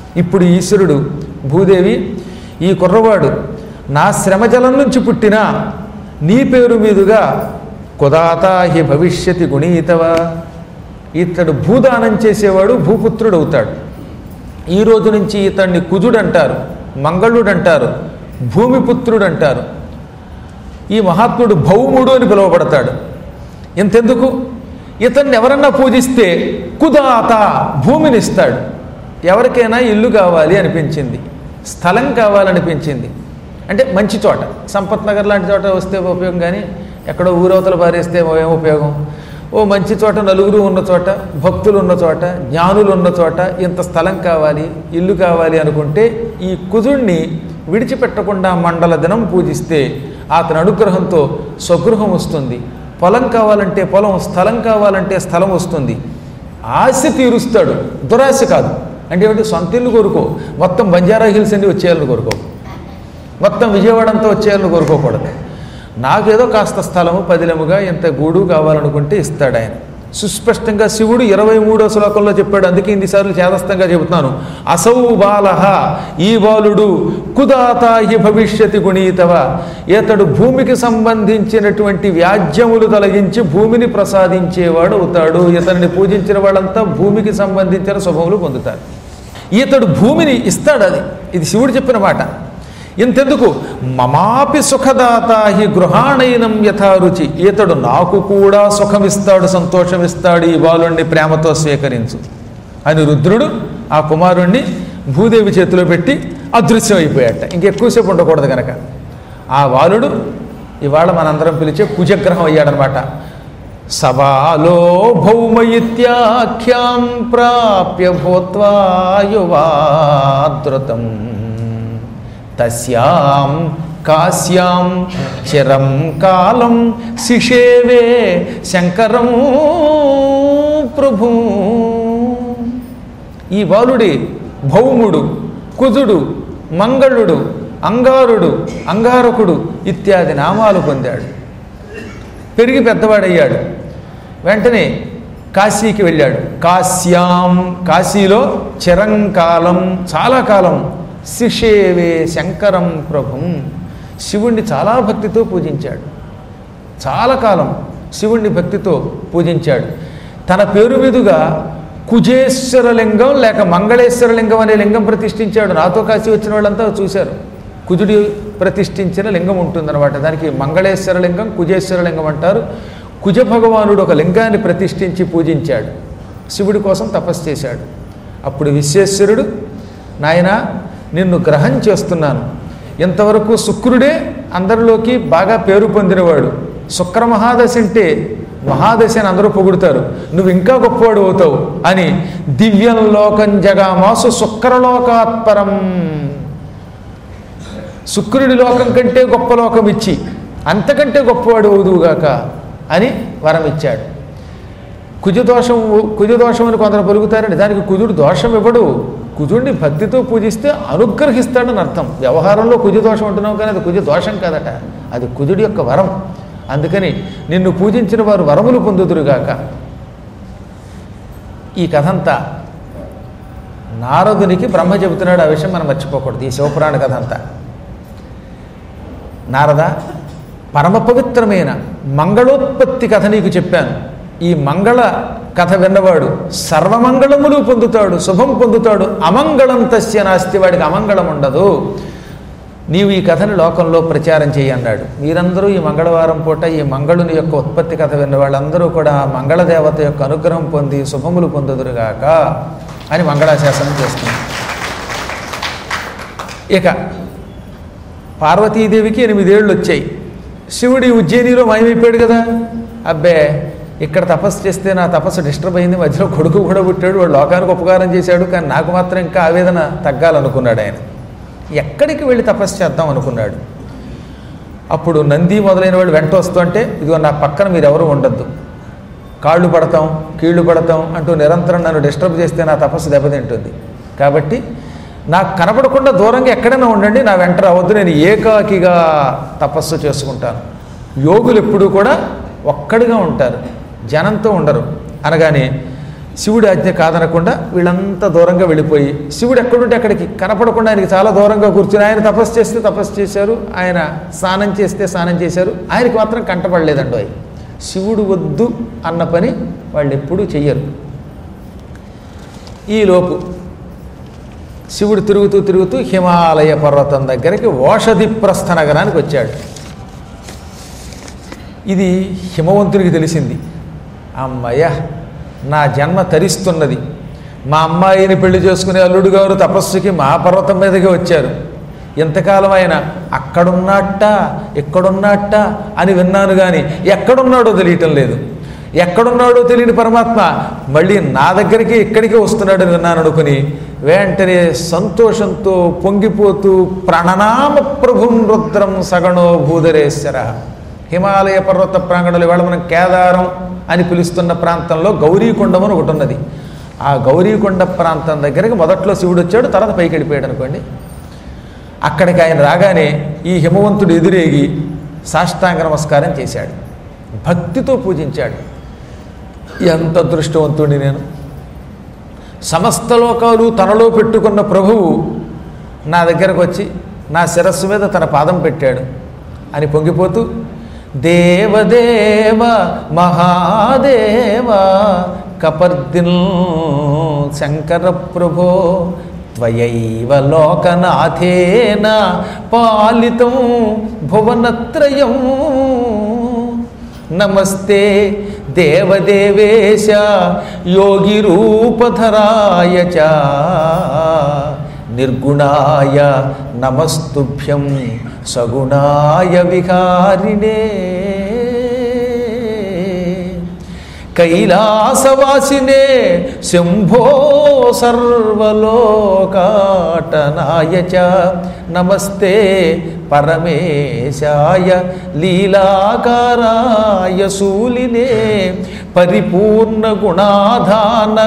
ఇప్పుడు ఈశ్వరుడు భూదేవి ఈ కుర్రవాడు నా శ్రమజలం నుంచి పుట్టిన నీ పేరు మీదుగా కుదాతా హి భవిష్యతి గుణీతవా ఇతడు భూదానం చేసేవాడు భూపుత్రుడు అవుతాడు ఈ రోజు నుంచి ఇతన్ని కుజుడు అంటారు మంగళుడు అంటారు భూమిపుత్రుడు అంటారు ఈ మహాత్ముడు భౌముడు అని పిలువబడతాడు ఇంతెందుకు ఇతన్ని ఎవరన్నా పూజిస్తే కుదాత భూమిని ఇస్తాడు ఎవరికైనా ఇల్లు కావాలి అనిపించింది స్థలం కావాలనిపించింది అంటే మంచి చోట సంపత్ నగర్ లాంటి చోట వస్తే ఉపయోగం కానీ ఎక్కడో ఊరవతల పారేస్తే ఏం ఉపయోగం ఓ మంచి చోట నలుగురు ఉన్న చోట భక్తులు ఉన్న చోట జ్ఞానులు ఉన్న చోట ఇంత స్థలం కావాలి ఇల్లు కావాలి అనుకుంటే ఈ కుజుణ్ణి విడిచిపెట్టకుండా మండల దినం పూజిస్తే అతని అనుగ్రహంతో స్వగృహం వస్తుంది పొలం కావాలంటే పొలం స్థలం కావాలంటే స్థలం వస్తుంది ఆశ తీరుస్తాడు దురాశ కాదు అంటే ఏమిటి సొంత ఇల్లు కోరుకో మొత్తం బంజారా హిల్స్ అన్ని వచ్చేయాలని కోరుకో మొత్తం విజయవాడ అంతా వచ్చేయాలని కోరుకోకూడదు నాకేదో కాస్త స్థలము పదిలముగా ఇంత గూడు కావాలనుకుంటే ఇస్తాడు ఆయన సుస్పష్టంగా శివుడు ఇరవై మూడో శ్లోకంలో చెప్పాడు అందుకే ఇన్నిసార్లు చేదస్తంగా చెబుతున్నాను అసౌ బాలహ ఈ బాలుడు కుదాతాహి భవిష్యతి గుణీతవ ఇతడు భూమికి సంబంధించినటువంటి వ్యాజ్యములు తొలగించి భూమిని ప్రసాదించేవాడు అవుతాడు ఇతన్ని పూజించిన వాళ్ళంతా భూమికి సంబంధించిన శుభములు పొందుతారు ఇతడు భూమిని ఇస్తాడు అది ఇది శివుడు చెప్పిన మాట ఇంతెందుకు మమాపి సుఖదాత హి గృహాణైనం యథారుచి ఇతడు నాకు కూడా సుఖమిస్తాడు సంతోషమిస్తాడు ఈ బాలుణ్ణి ప్రేమతో స్వీకరించు అని రుద్రుడు ఆ కుమారుణ్ణి భూదేవి చేతిలో పెట్టి అదృశ్యం అయిపోయాట ఇంకెక్కువసేపు ఉండకూడదు కనుక ఆ బాలుడు ఇవాళ మనందరం పిలిచే కుజగ్రహం అయ్యాడనమాట సబాలో భౌమ ఇత్యాఖ్యాం ప్రాప్య భూత్వా యువాదృతం తస్యాం కాశ్యాం చిరం కాలం శిషేవే శంకరం ప్రభు ఈ బాలుడి భౌముడు కుజుడు మంగళుడు అంగారుడు అంగారకుడు ఇత్యాది నామాలు పొందాడు పెరిగి పెద్దవాడయ్యాడు వెంటనే కాశీకి వెళ్ళాడు కాశ్యాం కాశీలో చిరంకాలం చాలా కాలం శిషేవే శంకరం ప్రభుం శివుణ్ణి చాలా భక్తితో పూజించాడు చాలా కాలం శివుణ్ణి భక్తితో పూజించాడు తన పేరు మీదుగా కుజేశ్వర లింగం లేక మంగళేశ్వర లింగం అనే లింగం ప్రతిష్ఠించాడు నాతో కాశీ వచ్చిన వాళ్ళంతా చూశారు కుజుడి ప్రతిష్ఠించిన లింగం ఉంటుందన్నమాట దానికి మంగళేశ్వర లింగం కుజేశ్వర లింగం అంటారు కుజ భగవానుడు ఒక లింగాన్ని ప్రతిష్ఠించి పూజించాడు శివుడి కోసం తపస్సు చేశాడు అప్పుడు విశ్వేశ్వరుడు నాయన నిన్ను గ్రహం చేస్తున్నాను ఇంతవరకు శుక్రుడే అందరిలోకి బాగా పేరు పొందినవాడు శుక్ర మహాదశ అంటే మహాదశ అని అందరూ పొగుడుతారు నువ్వు ఇంకా గొప్పవాడు అవుతావు అని దివ్యం లోకం జగామాసు శుక్రలోకాత్పరం శుక్రుడి లోకం కంటే గొప్ప లోకం ఇచ్చి అంతకంటే గొప్పవాడు అవుదువుగాక అని వరం ఇచ్చాడు కుజదోషం కుజదోషం అని కొందరు పలుకుతారండి దానికి కుజుడు దోషం ఇవ్వడు కుజుడిని భక్తితో పూజిస్తే అనుగ్రహిస్తాడని అర్థం వ్యవహారంలో కుజదోషం అంటున్నావు కానీ అది కుజ దోషం కాదట అది కుజుడి యొక్క వరం అందుకని నిన్ను పూజించిన వారు వరములు పొందుదురుగాక ఈ కథంతా నారదునికి బ్రహ్మ చెబుతున్నాడు ఆ విషయం మనం మర్చిపోకూడదు ఈ శివపురాణ కథ అంతా నారద పరమ పవిత్రమైన మంగళోత్పత్తి కథ నీకు చెప్పాను ఈ మంగళ కథ విన్నవాడు సర్వమంగళములు పొందుతాడు శుభం పొందుతాడు అమంగళం తస్య నాస్తి వాడికి అమంగళం ఉండదు నీవు ఈ కథని లోకంలో ప్రచారం చేయి అన్నాడు మీరందరూ ఈ మంగళవారం పూట ఈ మంగళుని యొక్క ఉత్పత్తి కథ విన్న వాళ్ళందరూ కూడా మంగళదేవత యొక్క అనుగ్రహం పొంది శుభములు పొందుదురుగాక అని మంగళాశాసనం చేస్తుంది ఇక పార్వతీదేవికి ఎనిమిదేళ్ళు వచ్చాయి శివుడి ఉజ్జయినిలో మాయమైపోయాడు కదా అబ్బే ఇక్కడ తపస్సు చేస్తే నా తపస్సు డిస్టర్బ్ అయింది మధ్యలో కొడుకు కూడా పుట్టాడు వాడు లోకానికి ఉపకారం చేశాడు కానీ నాకు మాత్రం ఇంకా ఆవేదన తగ్గాలనుకున్నాడు ఆయన ఎక్కడికి వెళ్ళి తపస్సు చేద్దాం అనుకున్నాడు అప్పుడు నంది మొదలైన వాళ్ళు వెంట వస్తుంటే ఇదిగో నా పక్కన మీరు ఎవరు ఉండొద్దు కాళ్ళు పడతాం కీళ్ళు పడతాం అంటూ నిరంతరం నన్ను డిస్టర్బ్ చేస్తే నా తపస్సు దెబ్బతింటుంది కాబట్టి నాకు కనపడకుండా దూరంగా ఎక్కడైనా ఉండండి నా వెంట రావద్దు నేను ఏకాకిగా తపస్సు చేసుకుంటాను యోగులు ఎప్పుడూ కూడా ఒక్కడిగా ఉంటారు జనంతో ఉండరు అనగానే శివుడి ఆజ్ఞ కాదనకుండా వీళ్ళంతా దూరంగా వెళ్ళిపోయి శివుడు ఎక్కడుంటే అక్కడికి కనపడకుండా ఆయనకి చాలా దూరంగా కూర్చుని ఆయన తపస్సు చేస్తే తపస్సు చేశారు ఆయన స్నానం చేస్తే స్నానం చేశారు ఆయనకి మాత్రం కంటపడలేదండి అవి శివుడు వద్దు అన్న పని వాళ్ళు ఎప్పుడూ చెయ్యరు ఈలోపు శివుడు తిరుగుతూ తిరుగుతూ హిమాలయ పర్వతం దగ్గరికి ఓషధిప్రస్థ నగరానికి వచ్చాడు ఇది హిమవంతునికి తెలిసింది అమ్మయ్య నా జన్మ తరిస్తున్నది మా అమ్మాయిని పెళ్లి చేసుకునే అల్లుడు గారు తపస్సుకి మా పర్వతం మీదకి వచ్చారు ఎంతకాలం ఆయన అక్కడున్నట్ట ఎక్కడున్నట్ట అని విన్నాను కానీ ఎక్కడున్నాడో తెలియటం లేదు ఎక్కడున్నాడో తెలియని పరమాత్మ మళ్ళీ నా దగ్గరికి ఇక్కడికి వస్తున్నాడని విన్నాను అనుకుని వెంటనే సంతోషంతో పొంగిపోతూ ప్రణనామ ప్రభుం రుద్రం సగణో భూధరేశ్వర హిమాలయ పర్వత ప్రాంగణంలో ఇవాళ మనం కేదారం అని పిలుస్తున్న ప్రాంతంలో గౌరీకొండం అని ఒకటి ఉన్నది ఆ గౌరీకొండ ప్రాంతం దగ్గరికి మొదట్లో శివుడు వచ్చాడు తర్వాత పైకి వెళ్ళిపోయాడు అనుకోండి అక్కడికి ఆయన రాగానే ఈ హిమవంతుడు ఎదురేగి సాష్టాంగ నమస్కారం చేశాడు భక్తితో పూజించాడు ఎంత అదృష్టవంతుడి నేను సమస్త లోకాలు తనలో పెట్టుకున్న ప్రభువు నా దగ్గరకు వచ్చి నా శిరస్సు మీద తన పాదం పెట్టాడు అని పొంగిపోతూ దేవదేవ మహాదేవ కపర్దిన్ శంకర ప్రభో త్వయైవ లోకనాథేన పాలితం భువనత్రయం నమస్తే దేవదేవేశ యోగిరూపధరాయ చ నిర్గుణాయ నమస్తుభ్యం సగుణాయ విహారిణే కైలాసవాసినే శంభో సర్వలోకాటనాయ చ నమస్తే పరమేశాయ లీలాకారాయ శూలినే పరిపూర్ణ గుణాధాన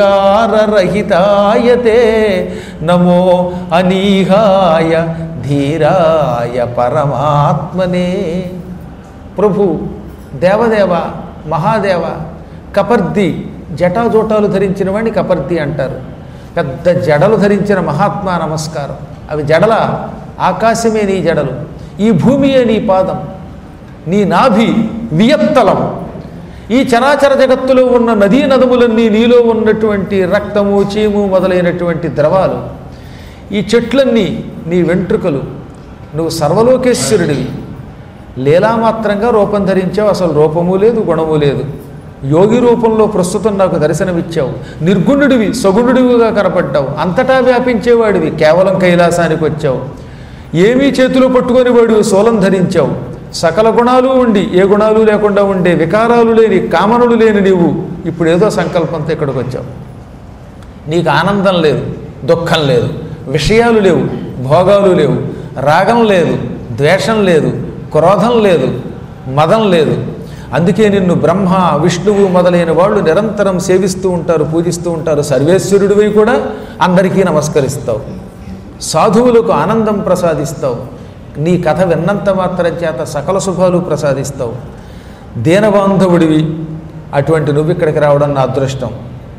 వికారరహితాయ తే నమో అనీహాయ ధీరాయ పరమాత్మనే ప్రభు దేవదేవ మహాదేవ కపర్ది జటాజోటాలు ధరించిన వాడిని కపర్ది అంటారు పెద్ద జడలు ధరించిన మహాత్మా నమస్కారం అవి జడల ఆకాశమే నీ జడలు ఈ భూమియే నీ పాదం నీ నాభి వియత్తలం ఈ చరాచర జగత్తులో ఉన్న నదీ నదములన్నీ నీలో ఉన్నటువంటి రక్తము చీము మొదలైనటువంటి ద్రవాలు ఈ చెట్లన్నీ నీ వెంట్రుకలు నువ్వు సర్వలోకేశ్వరుడివి లీలామాత్రంగా రూపం ధరించావు అసలు రూపము లేదు గుణము లేదు యోగి రూపంలో ప్రస్తుతం నాకు దర్శనమిచ్చావు నిర్గుణుడివి సగుణుడివిగా కనపడ్డావు అంతటా వ్యాపించేవాడివి కేవలం కైలాసానికి వచ్చావు ఏమీ చేతిలో పట్టుకొని వాడు సోలం ధరించావు సకల గుణాలు ఉండి ఏ గుణాలు లేకుండా ఉండే వికారాలు లేని కామనులు లేని నీవు ఇప్పుడు ఏదో సంకల్పంతో ఇక్కడికి వచ్చావు నీకు ఆనందం లేదు దుఃఖం లేదు విషయాలు లేవు భోగాలు లేవు రాగం లేదు ద్వేషం లేదు క్రోధం లేదు మదం లేదు అందుకే నిన్ను బ్రహ్మ విష్ణువు మొదలైన వాళ్ళు నిరంతరం సేవిస్తూ ఉంటారు పూజిస్తూ ఉంటారు సర్వేశ్వరుడివి కూడా అందరికీ నమస్కరిస్తావు సాధువులకు ఆనందం ప్రసాదిస్తావు నీ కథ విన్నంత మాత్రం చేత సకల శుభాలు ప్రసాదిస్తావు దీనబాంధవుడివి అటువంటి నువ్వు ఇక్కడికి రావడం నా అదృష్టం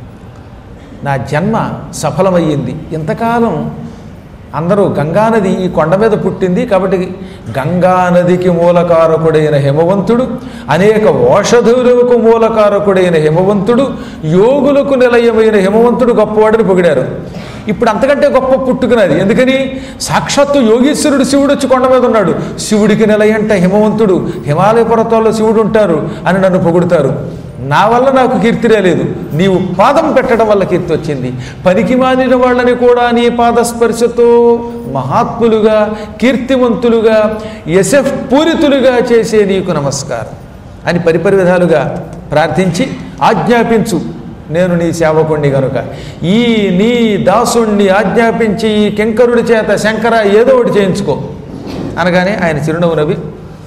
నా జన్మ సఫలమయ్యింది ఇంతకాలం అందరూ గంగానది ఈ కొండ మీద పుట్టింది కాబట్టి గంగానదికి మూలకారకుడైన హిమవంతుడు అనేక ఓషధులకు మూలకారకుడైన హిమవంతుడు యోగులకు నిలయమైన హిమవంతుడు గొప్పవాడని పొగిడారు ఇప్పుడు అంతకంటే గొప్ప పుట్టుకున్నది ఎందుకని సాక్షాత్తు యోగీశ్వరుడు శివుడు వచ్చి కొండ మీద ఉన్నాడు శివుడికి నిలయంట హిమవంతుడు హిమాలయ పర్వతాల్లో శివుడు ఉంటారు అని నన్ను పొగుడుతారు నా వల్ల నాకు కీర్తి రాలేదు నీవు పాదం పెట్టడం వల్ల కీర్తి వచ్చింది పనికి మానిన వాళ్ళని కూడా నీ పాదస్పర్శతో మహాత్ములుగా కీర్తివంతులుగా యశః పూరితులుగా చేసే నీకు నమస్కారం అని పరిపరి విధాలుగా ప్రార్థించి ఆజ్ఞాపించు నేను నీ సేవకుణ్ణి గనుక ఈ నీ దాసుణ్ణి ఆజ్ఞాపించి ఈ కింకరుడి చేత శంకర ఏదో ఒకటి చేయించుకో అనగానే ఆయన చిరునవ్వు నవ్వి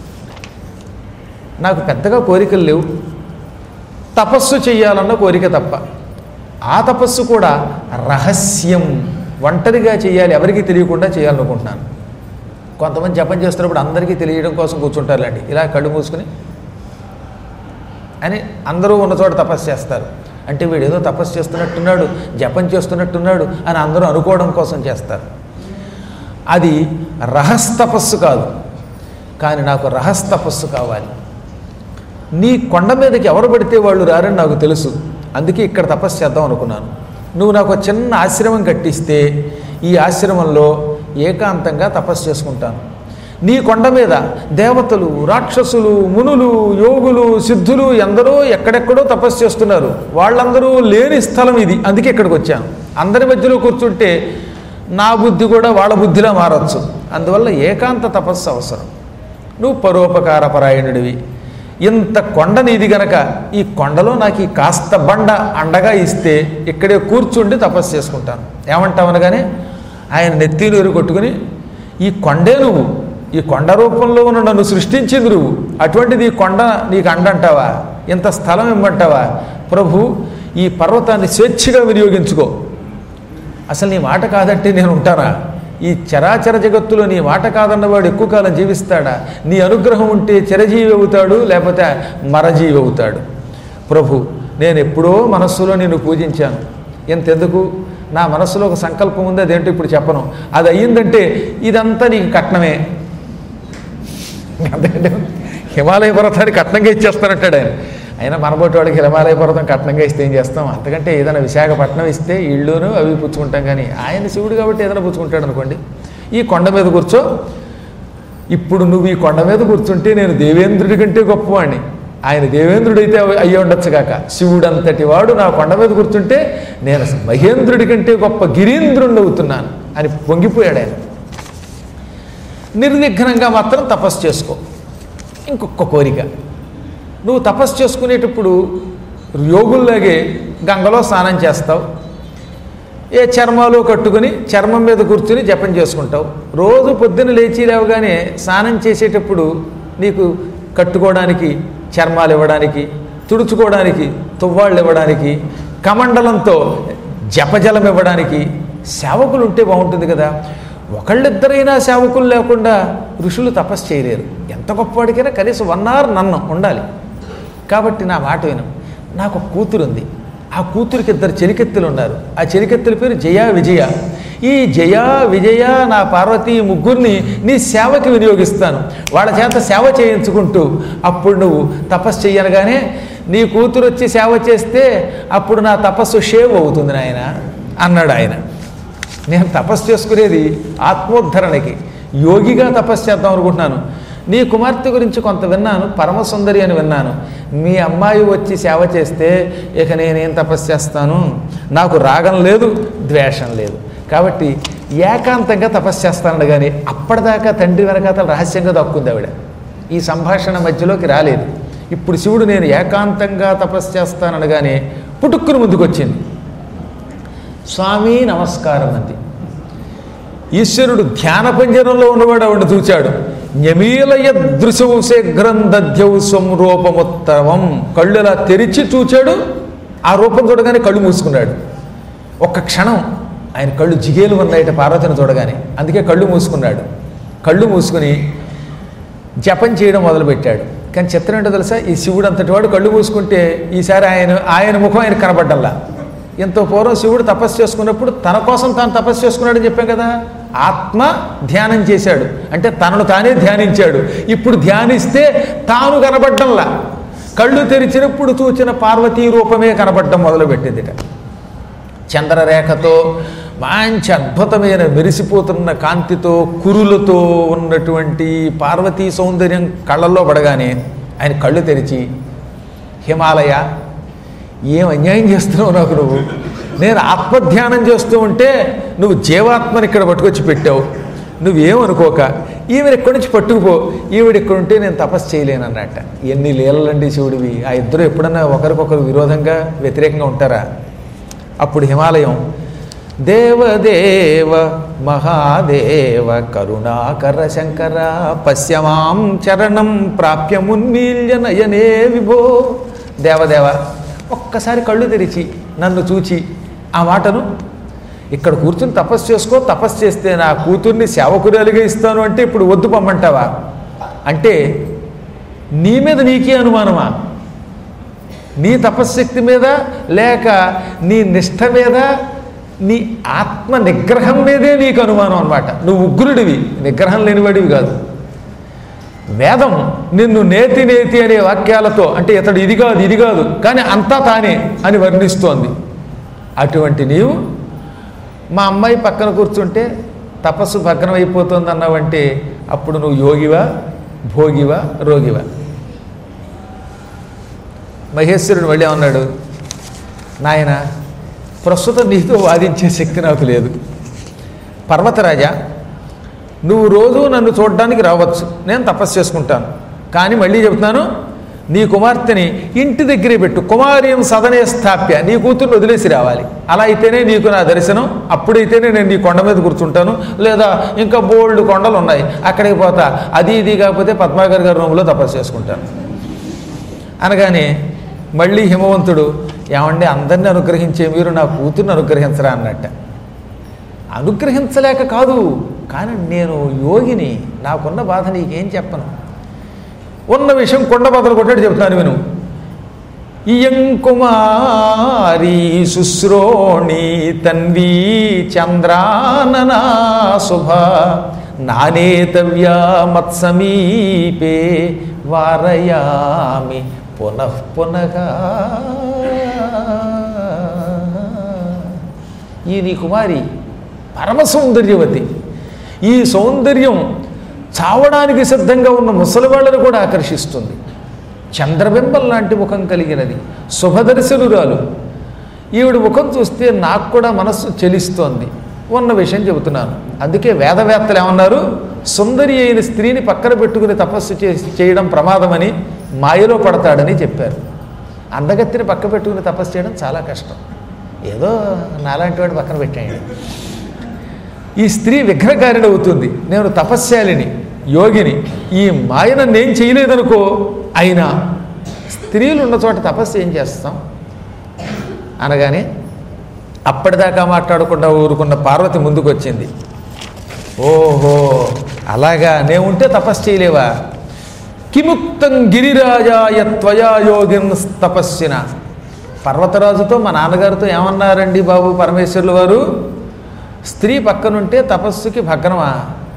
నాకు పెద్దగా కోరికలు లేవు తపస్సు చేయాలన్న కోరిక తప్ప ఆ తపస్సు కూడా రహస్యం ఒంటరిగా చేయాలి ఎవరికీ తెలియకుండా చేయాలనుకుంటున్నాను కొంతమంది జపం చేస్తున్నప్పుడు అందరికీ తెలియడం కోసం కూర్చుంటారులేండి ఇలా కళ్ళు మూసుకుని అని అందరూ ఉన్న చోట తపస్సు చేస్తారు అంటే వీడు ఏదో తపస్సు చేస్తున్నట్టున్నాడు జపం చేస్తున్నట్టున్నాడు అని అందరూ అనుకోవడం కోసం చేస్తారు అది రహస్తపస్సు కాదు కానీ నాకు రహస్తపస్సు కావాలి నీ కొండ మీదకి ఎవరు పడితే వాళ్ళు రారని నాకు తెలుసు అందుకే ఇక్కడ తపస్సు చేద్దాం అనుకున్నాను నువ్వు నాకు ఒక చిన్న ఆశ్రమం కట్టిస్తే ఈ ఆశ్రమంలో ఏకాంతంగా తపస్సు చేసుకుంటాను నీ కొండ మీద దేవతలు రాక్షసులు మునులు యోగులు సిద్ధులు ఎందరో ఎక్కడెక్కడో తపస్సు చేస్తున్నారు వాళ్ళందరూ లేని స్థలం ఇది అందుకే ఇక్కడికి వచ్చాను అందరి మధ్యలో కూర్చుంటే నా బుద్ధి కూడా వాళ్ళ బుద్ధిలా మారచ్చు అందువల్ల ఏకాంత తపస్సు అవసరం నువ్వు పరోపకార పరాయణుడివి ఇంత కొండ నీది గనక ఈ కొండలో నాకు ఈ కాస్త బండ అండగా ఇస్తే ఇక్కడే కూర్చుండి తపస్సు చేసుకుంటాను ఏమంటావు అనగానే ఆయన నెత్తి నీరు కొట్టుకుని ఈ కొండే నువ్వు ఈ కొండ రూపంలో ఉన్న నన్ను సృష్టించింది నువ్వు అటువంటిది ఈ కొండ నీకు అండంటావా ఇంత స్థలం ఇమ్మంటావా ప్రభు ఈ పర్వతాన్ని స్వేచ్ఛగా వినియోగించుకో అసలు నీ మాట కాదంటే నేను ఉంటానా ఈ చరాచర జగత్తులో నీ మాట కాదన్నవాడు ఎక్కువ కాలం జీవిస్తాడా నీ అనుగ్రహం ఉంటే చిరజీవి అవుతాడు లేకపోతే మరజీవి అవుతాడు ప్రభు నేను ఎప్పుడో మనస్సులో నిన్ను పూజించాను ఎంతెందుకు నా మనస్సులో ఒక సంకల్పం ఉంది అదేంటో ఇప్పుడు చెప్పను అది అయ్యిందంటే ఇదంతా నీకు కట్నమే అంతకంటే హిమాలయ పర్వతాన్ని కట్నంగా ఇచ్చేస్తానంటాడు ఆయన అయినా మనబోటి వాడికి హిమాలయ పర్వతం కట్నంగా ఇస్తే ఏం చేస్తాం అంతకంటే ఏదైనా విశాఖపట్నం ఇస్తే ఇళ్ళును అవి పుచ్చుకుంటాం కానీ ఆయన శివుడు కాబట్టి ఏదైనా పుచ్చుకుంటాడు అనుకోండి ఈ కొండ మీద కూర్చో ఇప్పుడు నువ్వు ఈ కొండ మీద కూర్చుంటే నేను దేవేంద్రుడి కంటే గొప్పవాణ్ణి ఆయన దేవేంద్రుడైతే అయ్యి ఉండొచ్చు కాక శివుడంతటి వాడు నా కొండ మీద కూర్చుంటే నేను మహేంద్రుడి కంటే గొప్ప గిరీంద్రుణ్ణి అవుతున్నాను అని పొంగిపోయాడు ఆయన నిర్విఘ్నంగా మాత్రం తపస్సు చేసుకో ఇంకొక కోరిక నువ్వు తపస్సు చేసుకునేటప్పుడు యోగుల్లాగే గంగలో స్నానం చేస్తావు ఏ చర్మాలు కట్టుకుని చర్మం మీద కూర్చుని జపం చేసుకుంటావు రోజు పొద్దున్న లేచి లేవగానే స్నానం చేసేటప్పుడు నీకు కట్టుకోవడానికి చర్మాలు ఇవ్వడానికి తుడుచుకోవడానికి తువ్వాళ్ళు ఇవ్వడానికి కమండలంతో జపజలం ఇవ్వడానికి సేవకులు ఉంటే బాగుంటుంది కదా ఒకళ్ళిద్దరైనా సేవకులు లేకుండా ఋషులు తపస్సు చేయలేరు ఎంత గొప్పవాడికైనా కనీసం వన్ అవర్ నన్ను ఉండాలి కాబట్టి నా మాట విను నాకు ఒక కూతురు ఉంది ఆ కూతురికి ఇద్దరు చెలికెత్తులు ఉన్నారు ఆ చెలికెత్తుల పేరు జయ విజయ ఈ జయ విజయ నా పార్వతి ఈ ముగ్గురిని నీ సేవకి వినియోగిస్తాను వాళ్ళ చేత సేవ చేయించుకుంటూ అప్పుడు నువ్వు తపస్సు చెయ్యనగానే నీ కూతురు వచ్చి సేవ చేస్తే అప్పుడు నా తపస్సు షేవ్ అవుతుంది నాయన అన్నాడు ఆయన నేను తపస్సు చేసుకునేది ఆత్మోద్ధరణకి యోగిగా తపస్సు చేద్దాం అనుకుంటున్నాను నీ కుమార్తె గురించి కొంత విన్నాను పరమసుందరి అని విన్నాను మీ అమ్మాయి వచ్చి సేవ చేస్తే ఇక నేనేం తపస్సు చేస్తాను నాకు రాగం లేదు ద్వేషం లేదు కాబట్టి ఏకాంతంగా తపస్సు చేస్తాను కానీ అప్పటిదాకా తండ్రి వెనకాతల రహస్యంగా దక్కుంది ఆవిడ ఈ సంభాషణ మధ్యలోకి రాలేదు ఇప్పుడు శివుడు నేను ఏకాంతంగా తపస్సు చేస్తాననగానే పుట్టుక్కుని ముందుకొచ్చింది స్వామి నమస్కారం అంది ఈశ్వరుడు ధ్యాన పంజరంలో ఉన్నవాడు ఆవిడ చూచాడు న్యమీలయ దృశవు శీఘ్రం దధ్యవు సంరూపముత్తమం కళ్ళు అలా తెరిచి చూచాడు ఆ రూపం చూడగానే కళ్ళు మూసుకున్నాడు ఒక్క క్షణం ఆయన కళ్ళు జిగేలు ఉన్నాయట పార్వతిని చూడగానే అందుకే కళ్ళు మూసుకున్నాడు కళ్ళు మూసుకుని జపం చేయడం మొదలుపెట్టాడు కానీ చిత్రం ఏంటో తెలుసా ఈ శివుడు అంతటి వాడు కళ్ళు మూసుకుంటే ఈసారి ఆయన ఆయన ముఖం ఆయన కనబడ్డల్లా ఎంతో పూర్వం శివుడు తపస్సు చేసుకున్నప్పుడు తన కోసం తాను తపస్సు చేసుకున్నాడని చెప్పాం కదా ఆత్మ ధ్యానం చేశాడు అంటే తనను తానే ధ్యానించాడు ఇప్పుడు ధ్యానిస్తే తాను కనబడ్డంలా కళ్ళు తెరిచినప్పుడు చూచిన పార్వతీ రూపమే కనబడ్డం మొదలుపెట్టిందిట చంద్రరేఖతో మంచి అద్భుతమైన మెరిసిపోతున్న కాంతితో కురులతో ఉన్నటువంటి పార్వతీ సౌందర్యం కళ్ళల్లో పడగానే ఆయన కళ్ళు తెరిచి హిమాలయ ఏం అన్యాయం చేస్తున్నావు నాకు నువ్వు నేను ఆత్మధ్యానం చేస్తూ ఉంటే నువ్వు జీవాత్మని ఇక్కడ పట్టుకొచ్చి పెట్టావు నువ్వేమనుకోక ఈవిడ ఇక్కడి నుంచి పట్టుకుపో ఈవిడ ఇక్కడ ఉంటే నేను తపస్సు చేయలేను అన్నట్ట ఎన్ని లీలలండి శివుడివి ఆ ఇద్దరు ఎప్పుడన్నా ఒకరికొకరు విరోధంగా వ్యతిరేకంగా ఉంటారా అప్పుడు హిమాలయం దేవదేవ మహాదేవ కరుణాకర శంకర పశ్యమాం చరణం ప్రాప్య మున్మీల్య నయనే విభో దేవదేవ ఒక్కసారి కళ్ళు తెరిచి నన్ను చూచి ఆ మాటను ఇక్కడ కూర్చుని తపస్సు చేసుకో తపస్సు చేస్తే నా కూతుర్ని సేవకురాలిగా ఇస్తాను అంటే ఇప్పుడు వద్దు పొమ్మంటావా అంటే నీ మీద నీకే అనుమానమా నీ తపశ్శక్తి మీద లేక నీ నిష్ఠ మీద నీ ఆత్మ నిగ్రహం మీదే నీకు అనుమానం అనమాట నువ్వు ఉగ్రుడివి నిగ్రహం లేనివాడివి కాదు వేదం నిన్ను నేతి నేతి అనే వాక్యాలతో అంటే ఇతడు ఇది కాదు ఇది కాదు కానీ అంతా తానే అని వర్ణిస్తోంది అటువంటి నీవు మా అమ్మాయి పక్కన కూర్చుంటే తపస్సు భగ్నం అయిపోతుంది అన్నావంటే అప్పుడు నువ్వు యోగివా భోగివా రోగివా మహేశ్వరుడు మళ్ళీ అన్నాడు నాయన ప్రస్తుతం నీతో వాదించే శక్తి నాకు లేదు పర్వతరాజా నువ్వు రోజు నన్ను చూడడానికి రావచ్చు నేను తపస్సు చేసుకుంటాను కానీ మళ్ళీ చెబుతున్నాను నీ కుమార్తెని ఇంటి దగ్గరే పెట్టు కుమార్యం సదనే స్థాప్య నీ కూతుర్ని వదిలేసి రావాలి అలా అయితేనే నీకు నా దర్శనం అప్పుడైతేనే నేను నీ కొండ మీద కూర్చుంటాను లేదా ఇంకా బోల్డ్ కొండలు ఉన్నాయి అక్కడికి పోతా అది ఇది కాకపోతే పద్మాగర్ గారి రూమ్లో తపస్సు చేసుకుంటాను అనగానే మళ్ళీ హిమవంతుడు ఏమండి అందరిని అనుగ్రహించే మీరు నా కూతుర్ని అనుగ్రహించరా అన్నట్ట అనుగ్రహించలేక కాదు కానీ నేను యోగిని నాకున్న బాధ నీకేం చెప్పను ఉన్న విషయం కొండ బదులు కొట్టాడు చెప్తాను విను ఇయం కుమారి శుశ్రోణి తన్వీ చంద్రాననా శుభ నానేతవ్యా మత్సమీపే వారయామి పునః పునః ఈ నీ కుమారి పరమ సౌందర్యవతి ఈ సౌందర్యం చావడానికి సిద్ధంగా ఉన్న ముసలివాళ్ళను కూడా ఆకర్షిస్తుంది చంద్రబింబం లాంటి ముఖం కలిగినది శుభదర్శనురాలు ఈవిడ ముఖం చూస్తే నాకు కూడా మనస్సు చెలిస్తోంది ఉన్న విషయం చెబుతున్నాను అందుకే వేదవేత్తలు ఏమన్నారు సుందరి అయిన స్త్రీని పక్కన పెట్టుకుని తపస్సు చేసి చేయడం ప్రమాదమని మాయలో పడతాడని చెప్పారు అందగత్తిని పక్క పెట్టుకుని తపస్సు చేయడం చాలా కష్టం ఏదో నాలాంటి వాడు పక్కన పెట్టేయండి ఈ స్త్రీ విఘ్నకారిణి అవుతుంది నేను తపస్యాలిని యోగిని ఈ మాయన నేను చేయలేదనుకో అయినా స్త్రీలు ఉన్న చోట తపస్సు ఏం చేస్తాం అనగానే అప్పటిదాకా మాట్లాడకుండా ఊరుకున్న పార్వతి ముందుకు వచ్చింది ఓహో అలాగా నేను ఉంటే తపస్సు చేయలేవా కిముక్తం గిరిరాజాయ త్వయా యోగిన్ తపస్సిన పర్వతరాజుతో మా నాన్నగారితో ఏమన్నారండి బాబు పరమేశ్వర్లు వారు స్త్రీ పక్కనుంటే తపస్సుకి భగ్నమా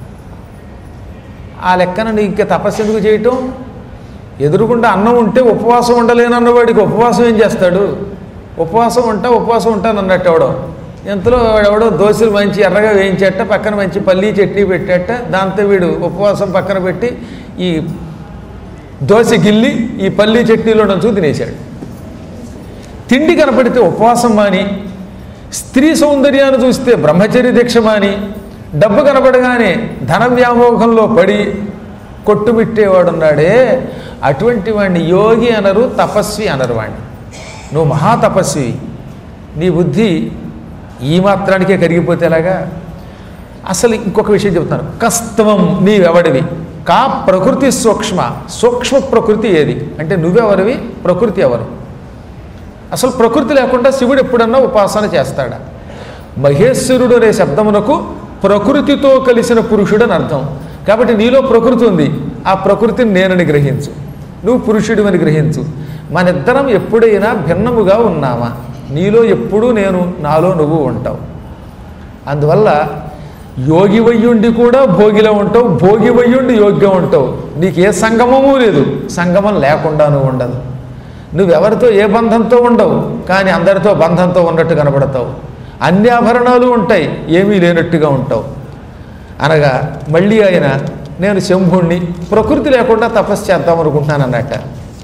ఆ లెక్కన నీకు ఇంకా తపస్సు ఎందుకు చేయటం ఎదురుకుండా అన్నం ఉంటే ఉపవాసం ఉండలేనన్నవాడికి ఉపవాసం ఏం చేస్తాడు ఉపవాసం ఉంటా ఉపవాసం ఉంటాను అన్నట్టు ఎవడో ఎంతలో ఎవడో దోశలు మంచి ఎర్రగా వేయించేట పక్కన మంచి పల్లీ చట్నీ పెట్టేట దాంతో వీడు ఉపవాసం పక్కన పెట్టి ఈ దోశ గిల్లి ఈ పల్లీ చట్నీలో నంచు తినేశాడు తిండి కనపడితే ఉపవాసం మాని స్త్రీ సౌందర్యాన్ని చూస్తే బ్రహ్మచర్య దీక్ష మాని డబ్బు కనపడగానే ధన వ్యామోహంలో పడి కొట్టుమిట్టేవాడున్నాడే అటువంటి వాడిని యోగి అనరు తపస్వి అనరు వాడిని నువ్వు మహాతపస్వి నీ బుద్ధి ఈ మాత్రానికే కరిగిపోతే ఎలాగా అసలు ఇంకొక విషయం చెబుతాను కస్తవం నీవెవడివి కా ప్రకృతి సూక్ష్మ సూక్ష్మ ప్రకృతి ఏది అంటే నువ్వెవరివి ప్రకృతి ఎవరు అసలు ప్రకృతి లేకుండా శివుడు ఎప్పుడన్నా ఉపాసన చేస్తాడా మహేశ్వరుడు అనే శబ్దమునకు ప్రకృతితో కలిసిన పురుషుడు అని అర్థం కాబట్టి నీలో ప్రకృతి ఉంది ఆ ప్రకృతిని నేనని గ్రహించు నువ్వు పురుషుడు అని గ్రహించు మనిద్దరం ఎప్పుడైనా భిన్నముగా ఉన్నామా నీలో ఎప్పుడూ నేను నాలో నువ్వు ఉంటావు అందువల్ల యోగి వయ్యుండి కూడా భోగిలో ఉంటావు భోగి వయ్యుండి యోగ్యం ఉంటావు నీకు ఏ సంగమము లేదు సంగమం లేకుండా నువ్వు ఉండదు నువ్వెవరితో ఏ బంధంతో ఉండవు కానీ అందరితో బంధంతో ఉన్నట్టు కనబడతావు అన్ని ఆభరణాలు ఉంటాయి ఏమీ లేనట్టుగా ఉంటావు అనగా మళ్ళీ ఆయన నేను శంభుణ్ణి ప్రకృతి లేకుండా తపస్సు చేద్దాం అనుకుంటున్నాను అన్నట్ట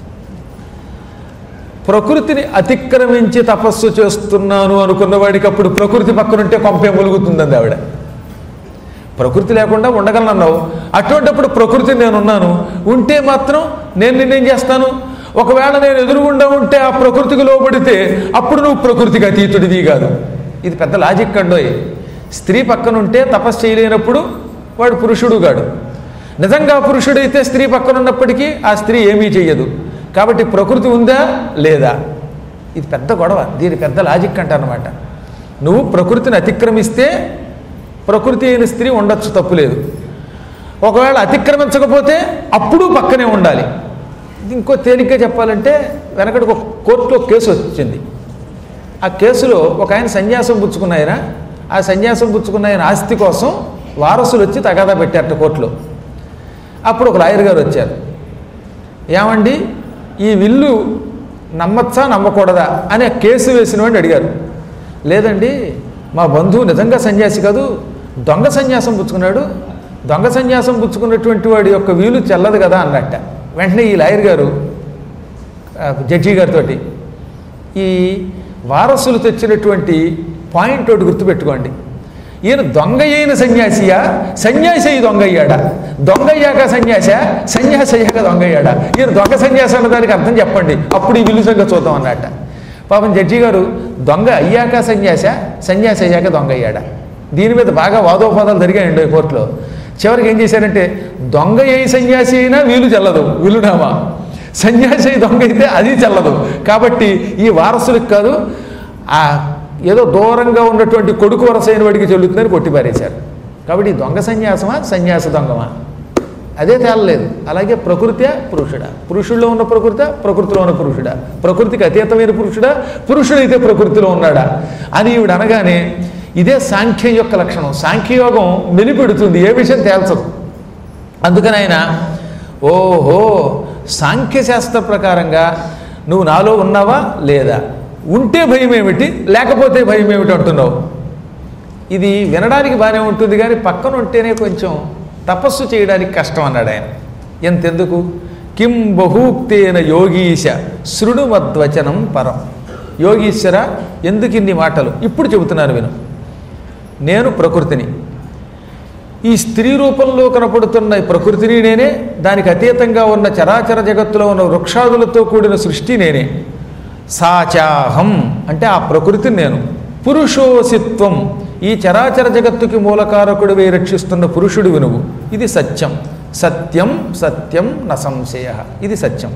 ప్రకృతిని అతిక్రమించి తపస్సు చేస్తున్నాను అనుకున్న వాడికి అప్పుడు ప్రకృతి పక్కనుంటే కొంపే ములుగుతుందండి ఆవిడ ప్రకృతి లేకుండా ఉండగలనన్నావు అటువంటిప్పుడు ప్రకృతి నేనున్నాను ఉంటే మాత్రం నేను నిన్నేం చేస్తాను ఒకవేళ నేను ఎదురుగుండా ఉంటే ఆ ప్రకృతికి లోబడితే అప్పుడు నువ్వు ప్రకృతికి అతీతుడివి కాదు ఇది పెద్ద లాజిక్ అండోయ్ స్త్రీ పక్కనుంటే తపస్సు చేయలేనప్పుడు వాడు పురుషుడు గాడు నిజంగా పురుషుడైతే స్త్రీ పక్కన ఉన్నప్పటికీ ఆ స్త్రీ ఏమీ చెయ్యదు కాబట్టి ప్రకృతి ఉందా లేదా ఇది పెద్ద గొడవ దీని పెద్ద లాజిక్ అంటారనమాట నువ్వు ప్రకృతిని అతిక్రమిస్తే ప్రకృతి అయిన స్త్రీ ఉండొచ్చు తప్పులేదు ఒకవేళ అతిక్రమించకపోతే అప్పుడు పక్కనే ఉండాలి ఇంకో తేలిగ్గా చెప్పాలంటే వెనకటికి ఒక కోర్టులో కేసు వచ్చింది ఆ కేసులో ఒక ఆయన సన్యాసం పుచ్చుకున్న ఆయన ఆ సన్యాసం పుచ్చుకున్న ఆయన ఆస్తి కోసం వారసులు వచ్చి తగాదా పెట్టారట కోర్టులో అప్పుడు ఒక లాయర్ గారు వచ్చారు ఏమండి ఈ విల్లు నమ్మచ్చా నమ్మకూడదా అనే కేసు వేసిన వాడిని అడిగారు లేదండి మా బంధువు నిజంగా సన్యాసి కాదు దొంగ సన్యాసం పుచ్చుకున్నాడు దొంగ సన్యాసం పుచ్చుకున్నటువంటి వాడి యొక్క వీలు చెల్లదు కదా అన్నట్ట వెంటనే ఈ లాయర్ గారు ఆ, జడ్జి గారితో ఈ వారసులు తెచ్చినటువంటి పాయింట్ ఒకటి గుర్తుపెట్టుకోండి ఈయన దొంగ అయిన సన్యాసియా సన్యాసి అయి దొంగ అయ్యాడా దొంగ అయ్యాక సన్యాస సన్యాసి అయ్యాక దొంగ అయ్యాడా ఈయన దొంగ సన్యాసి అన్న దానికి అర్థం చెప్పండి అప్పుడు ఈ విలుసంగా చూద్దాం అన్నట్ట పాపం జడ్జి గారు దొంగ అయ్యాక సన్యాస సన్యాసి అయ్యాక దొంగ అయ్యాడా దీని మీద బాగా వాదోపాదాలు జరిగాయండి ఈ కోర్టులో చివరికి ఏం చేశారంటే దొంగ అయి సన్యాసి అయినా వీలు చెల్లదు విలునామా సన్యాసి అయి దొంగ అయితే అది చెల్లదు కాబట్టి ఈ వారసులకు కాదు ఆ ఏదో దూరంగా ఉన్నటువంటి కొడుకు వరసైన వాడికి చెల్లుతుందని కొట్టిపారేశారు కాబట్టి ఈ దొంగ సన్యాసమా సన్యాస దొంగమా అదే తేలలేదు అలాగే ప్రకృతే పురుషుడా పురుషుల్లో ఉన్న ప్రకృత ప్రకృతిలో ఉన్న పురుషుడా ప్రకృతికి అతీతమైన పురుషుడా పురుషుడైతే ప్రకృతిలో ఉన్నాడా అని ఈవిడ అనగానే ఇదే సాంఖ్యం యొక్క లక్షణం సాంఖ్యయోగం మెలిపెడుతుంది ఏ విషయం తేల్చదు అందుకని ఆయన ఓహో సాంఖ్యశాస్త్ర ప్రకారంగా నువ్వు నాలో ఉన్నావా లేదా ఉంటే భయం ఏమిటి లేకపోతే భయం ఏమిటి అంటున్నావు ఇది వినడానికి బాగానే ఉంటుంది కానీ పక్కన ఉంటేనే కొంచెం తపస్సు చేయడానికి కష్టం అన్నాడు ఆయన ఎంతెందుకు కిం బహూక్తేన యోగీశ శృణుమద్వచనం పరం యోగీశ్వర ఎందుకు ఇన్ని మాటలు ఇప్పుడు చెబుతున్నాను విను నేను ప్రకృతిని ఈ స్త్రీ రూపంలో కనపడుతున్న ఈ ప్రకృతిని నేనే దానికి అతీతంగా ఉన్న చరాచర జగత్తులో ఉన్న వృక్షాదులతో కూడిన సృష్టి నేనే సాచాహం అంటే ఆ ప్రకృతిని నేను పురుషోసిత్వం ఈ చరాచర జగత్తుకి మూలకారకుడివై రక్షిస్తున్న పురుషుడివి నువ్వు ఇది సత్యం సత్యం సత్యం న సంశయ ఇది సత్యం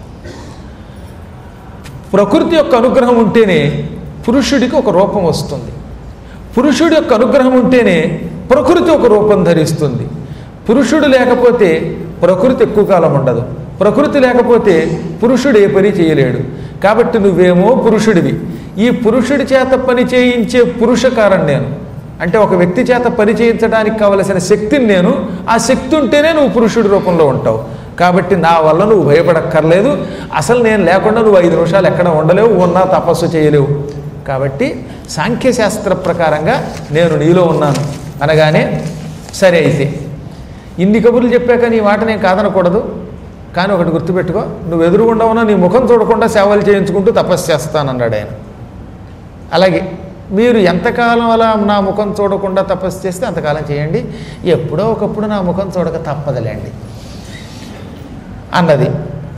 ప్రకృతి యొక్క అనుగ్రహం ఉంటేనే పురుషుడికి ఒక రూపం వస్తుంది పురుషుడి యొక్క అనుగ్రహం ఉంటేనే ప్రకృతి ఒక రూపం ధరిస్తుంది పురుషుడు లేకపోతే ప్రకృతి ఎక్కువ కాలం ఉండదు ప్రకృతి లేకపోతే పురుషుడు ఏ పని చేయలేడు కాబట్టి నువ్వేమో పురుషుడివి ఈ పురుషుడి చేత పని చేయించే పురుషకారం నేను అంటే ఒక వ్యక్తి చేత పని చేయించడానికి కావలసిన శక్తిని నేను ఆ శక్తి ఉంటేనే నువ్వు పురుషుడి రూపంలో ఉంటావు కాబట్టి నా వల్ల నువ్వు భయపడక్కర్లేదు అసలు నేను లేకుండా నువ్వు ఐదు నిమిషాలు ఎక్కడ ఉండలేవు ఉన్నా తపస్సు చేయలేవు కాబట్టి సాంఖ్యశాస్త్ర ప్రకారంగా నేను నీలో ఉన్నాను అనగానే సరే అయితే ఇన్ని కబుర్లు చెప్పాక నీ మాట నేను కాదనకూడదు కానీ ఒకటి గుర్తుపెట్టుకో నువ్వు ఎదురుగుండా ఉన్నా నీ ముఖం చూడకుండా సేవలు చేయించుకుంటూ తపస్సు చేస్తానన్నాడు ఆయన అలాగే మీరు ఎంతకాలం అలా నా ముఖం చూడకుండా తపస్సు చేస్తే అంతకాలం చేయండి ఎప్పుడో ఒకప్పుడు నా ముఖం చూడక తప్పదులేండి అన్నది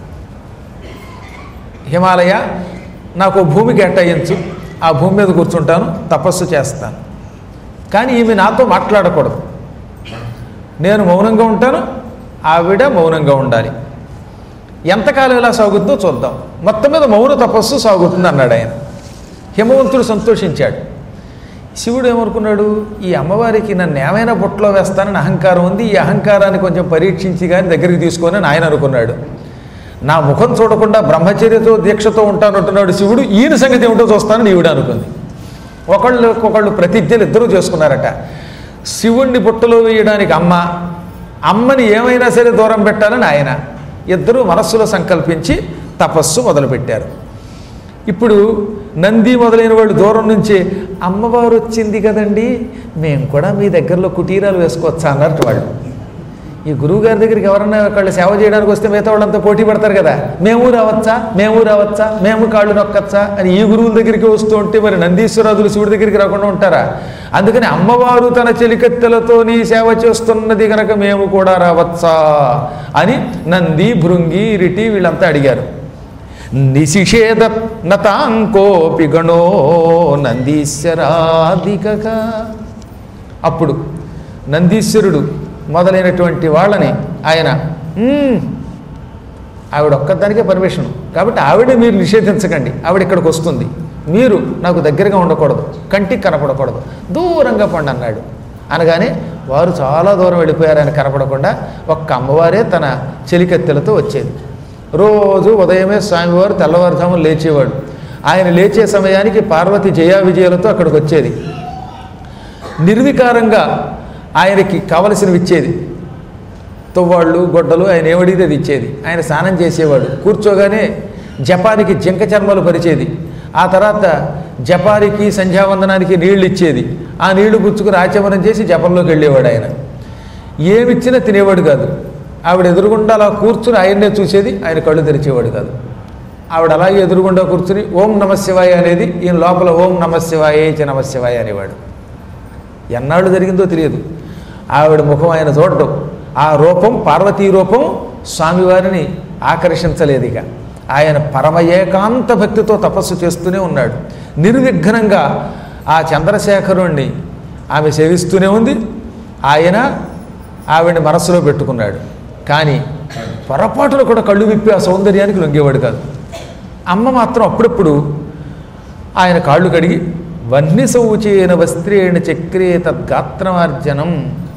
హిమాలయ నాకు ఓ భూమి కేటాయించు ఆ భూమి మీద కూర్చుంటాను తపస్సు చేస్తాను కానీ ఈమె నాతో మాట్లాడకూడదు నేను మౌనంగా ఉంటాను ఆవిడ మౌనంగా ఉండాలి ఎంతకాలం ఇలా సాగుతుందో చూద్దాం మొత్తం మీద మౌన తపస్సు సాగుతుంది అన్నాడు ఆయన హిమవంతుడు సంతోషించాడు శివుడు ఏమనుకున్నాడు ఈ అమ్మవారికి నన్ను ఏమైనా బుట్టలో వేస్తానని అహంకారం ఉంది ఈ అహంకారాన్ని కొంచెం పరీక్షించి కానీ దగ్గరికి తీసుకొని అని ఆయన అనుకున్నాడు నా ముఖం చూడకుండా బ్రహ్మచర్యతో దీక్షతో ఉంటానంటున్నాడు శివుడు ఈయన సంగతి ఏమిటో చూస్తానని ఈవిడ అనుకుంది ఒకళ్ళు ఒకళ్ళు ప్రతిజ్ఞలు ఇద్దరూ చేసుకున్నారట శివుణ్ణి బుట్టలో వేయడానికి అమ్మ అమ్మని ఏమైనా సరే దూరం పెట్టాలని ఆయన ఇద్దరూ మనస్సులో సంకల్పించి తపస్సు మొదలుపెట్టారు ఇప్పుడు నంది మొదలైన వాళ్ళు దూరం నుంచి అమ్మవారు వచ్చింది కదండి మేము కూడా మీ దగ్గరలో కుటీరాలు వేసుకోవచ్చా అన్నట్టు వాళ్ళు ఈ గురువు గారి దగ్గరికి ఎవరన్నా ఒకళ్ళు సేవ చేయడానికి వస్తే మిగతా వాళ్ళంతా పోటీ పడతారు కదా మేము రావచ్చా మేము రావచ్చా మేము కాళ్ళు నొక్కచ్చా అని ఈ గురువుల దగ్గరికి వస్తూ ఉంటే మరి నందీశ్వరాదులు శివుడి దగ్గరికి రాకుండా ఉంటారా అందుకని అమ్మవారు తన చెలికత్తెలతో నీ సేవ చేస్తున్నది గనక మేము కూడా రావచ్చా అని నంది భృంగి రిటి వీళ్ళంతా అడిగారు నిశిషేద నతాంకోపి గణో నందీశ్వరాదిక అప్పుడు నందీశ్వరుడు మొదలైనటువంటి వాళ్ళని ఆయన "మ్మ్, ఆవిడ ఒక్కదానికే పర్మిషన్ కాబట్టి ఆవిడ మీరు నిషేధించకండి ఆవిడ ఇక్కడికి వస్తుంది మీరు నాకు దగ్గరగా ఉండకూడదు కంటికి కనపడకూడదు దూరంగా పండి అన్నాడు అనగానే వారు చాలా దూరం వెళ్ళిపోయారు ఆయన కనపడకుండా ఒక్క అమ్మవారే తన చెలికత్తెలతో వచ్చేది రోజు ఉదయమే స్వామివారు తెల్లవారుజామున లేచేవాడు ఆయన లేచే సమయానికి పార్వతి జయా విజయాలతో అక్కడికి వచ్చేది నిర్వికారంగా ఆయనకి కావలసినవి ఇచ్చేది తువ్వాళ్ళు గొడ్డలు ఆయన ఏమడిగితే అది ఇచ్చేది ఆయన స్నానం చేసేవాడు కూర్చోగానే జపానికి జింక చర్మలు పరిచేది ఆ తర్వాత జపానికి సంధ్యావందనానికి నీళ్లు ఇచ్చేది ఆ నీళ్లు పుచ్చుకుని ఆచమనం చేసి జపంలోకి వెళ్ళేవాడు ఆయన ఏమిచ్చినా తినేవాడు కాదు ఆవిడ ఎదురుగుండా అలా కూర్చుని ఆయన్నే చూసేది ఆయన కళ్ళు తెరిచేవాడు కాదు ఆవిడ అలాగే ఎదురుగుండా కూర్చుని ఓం నమశివాయ అనేది ఈయన లోపల ఓం నమశివాయ చ నమశివాయ అనేవాడు ఎన్నాళ్ళు జరిగిందో తెలియదు ఆవిడ ముఖం ఆయన చూడటం ఆ రూపం పార్వతీ రూపం స్వామివారిని ఆకర్షించలేదు ఇక ఆయన పరమ ఏకాంత భక్తితో తపస్సు చేస్తూనే ఉన్నాడు నిర్విఘ్నంగా ఆ చంద్రశేఖరుణ్ణి ఆమె సేవిస్తూనే ఉంది ఆయన ఆవిడని మనస్సులో పెట్టుకున్నాడు కానీ పొరపాటులో కూడా కళ్ళు విప్పి ఆ సౌందర్యానికి లొంగేవాడు కాదు అమ్మ మాత్రం అప్పుడప్పుడు ఆయన కాళ్ళు కడిగి వహ్ని శౌచేన వస్త్రేణ చక్రే తద్గాత్రమార్జనం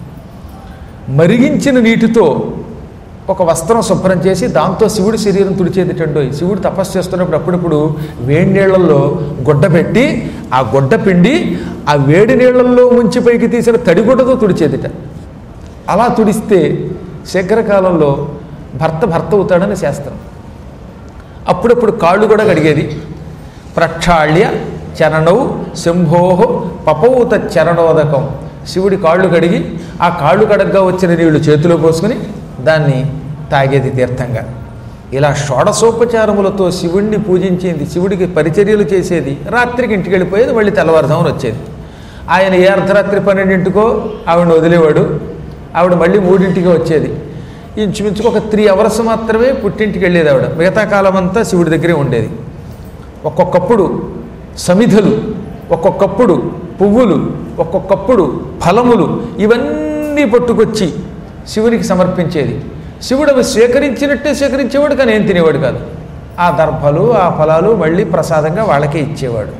మరిగించిన నీటితో ఒక వస్త్రం శుభ్రం చేసి దాంతో శివుడి శరీరం తుడిచేదిటండో శివుడు తపస్సు చేస్తున్నప్పుడు అప్పుడప్పుడు వేడి నీళ్లలో గుడ్డ పెట్టి ఆ గుడ్డ పిండి ఆ వేడి నీళ్లలో ముంచి పైకి తీసిన తడిగుడ్డతో తుడిచేదిట అలా తుడిస్తే శీఘ్రకాలంలో భర్త భర్త అవుతాడని శాస్త్రం అప్పుడప్పుడు కాళ్ళు కూడా కడిగేది ప్రక్షాళ్య చరణౌ శంభో పపౌత చరణోదకం శివుడి కాళ్ళు కడిగి ఆ కాళ్ళు కడగ్గా వచ్చిన నీళ్లు చేతిలో పోసుకుని దాన్ని తాగేది తీర్థంగా ఇలా షోడసోపచారములతో శివుణ్ణి పూజించింది శివుడికి పరిచర్యలు చేసేది రాత్రికి ఇంటికి వెళ్ళిపోయేది మళ్ళీ తెల్లవారుదామని వచ్చేది ఆయన ఏ అర్ధరాత్రి పన్నెండింటికో ఆవిడని వదిలేవాడు ఆవిడ మళ్ళీ మూడింటికి వచ్చేది ఇంచుమించుకు ఒక త్రీ అవర్స్ మాత్రమే పుట్టింటికి వెళ్ళేది ఆవిడ మిగతా కాలం అంతా శివుడి దగ్గరే ఉండేది ఒక్కొక్కప్పుడు సమిధులు ఒక్కొక్కప్పుడు పువ్వులు ఒక్కొక్కప్పుడు ఫలములు ఇవన్నీ పట్టుకొచ్చి శివునికి సమర్పించేది శివుడు అవి స్వీకరించినట్టే స్వీకరించేవాడు కానీ ఏం తినేవాడు కాదు ఆ దర్భలు ఆ ఫలాలు మళ్ళీ ప్రసాదంగా వాళ్ళకే ఇచ్చేవాడు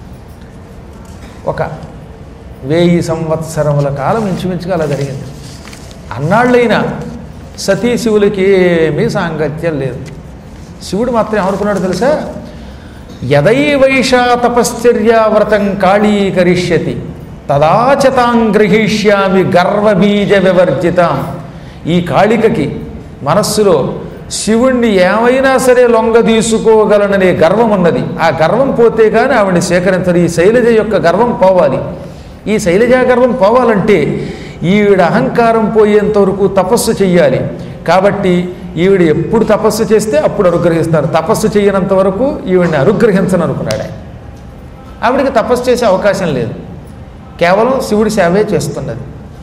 ఒక వెయ్యి సంవత్సరముల కాలం ఇంచుమించుగా అలా జరిగింది అన్నాళ్ళైనా సతీ శివులకి ఏమీ సాంగత్యం లేదు శివుడు మాత్రం ఏమనుకున్నాడు తెలుసా యదైవైషా తపశ్చర్యా వ్రతం కాళీకరిష్యతి తదాచతాం గ్రహీష్యామి గర్వబీజ వివర్జితాం ఈ కాళికకి మనస్సులో శివుణ్ణి ఏమైనా సరే లొంగ తీసుకోగలననే గర్వం ఉన్నది ఆ గర్వం పోతే కానీ ఆవిడని స్వీకరించదు ఈ శైలజ యొక్క గర్వం పోవాలి ఈ శైలజ గర్వం పోవాలంటే ఈవిడ అహంకారం పోయేంత వరకు తపస్సు చెయ్యాలి కాబట్టి ఈవిడ ఎప్పుడు తపస్సు చేస్తే అప్పుడు అనుగ్రహిస్తారు తపస్సు చేయనంత వరకు ఈవిడిని అనుగ్రహించను అనుకున్నాడు ఆయన ఆవిడికి తపస్సు చేసే అవకాశం లేదు కేవలం శివుడి సేవే చేస్తున్నది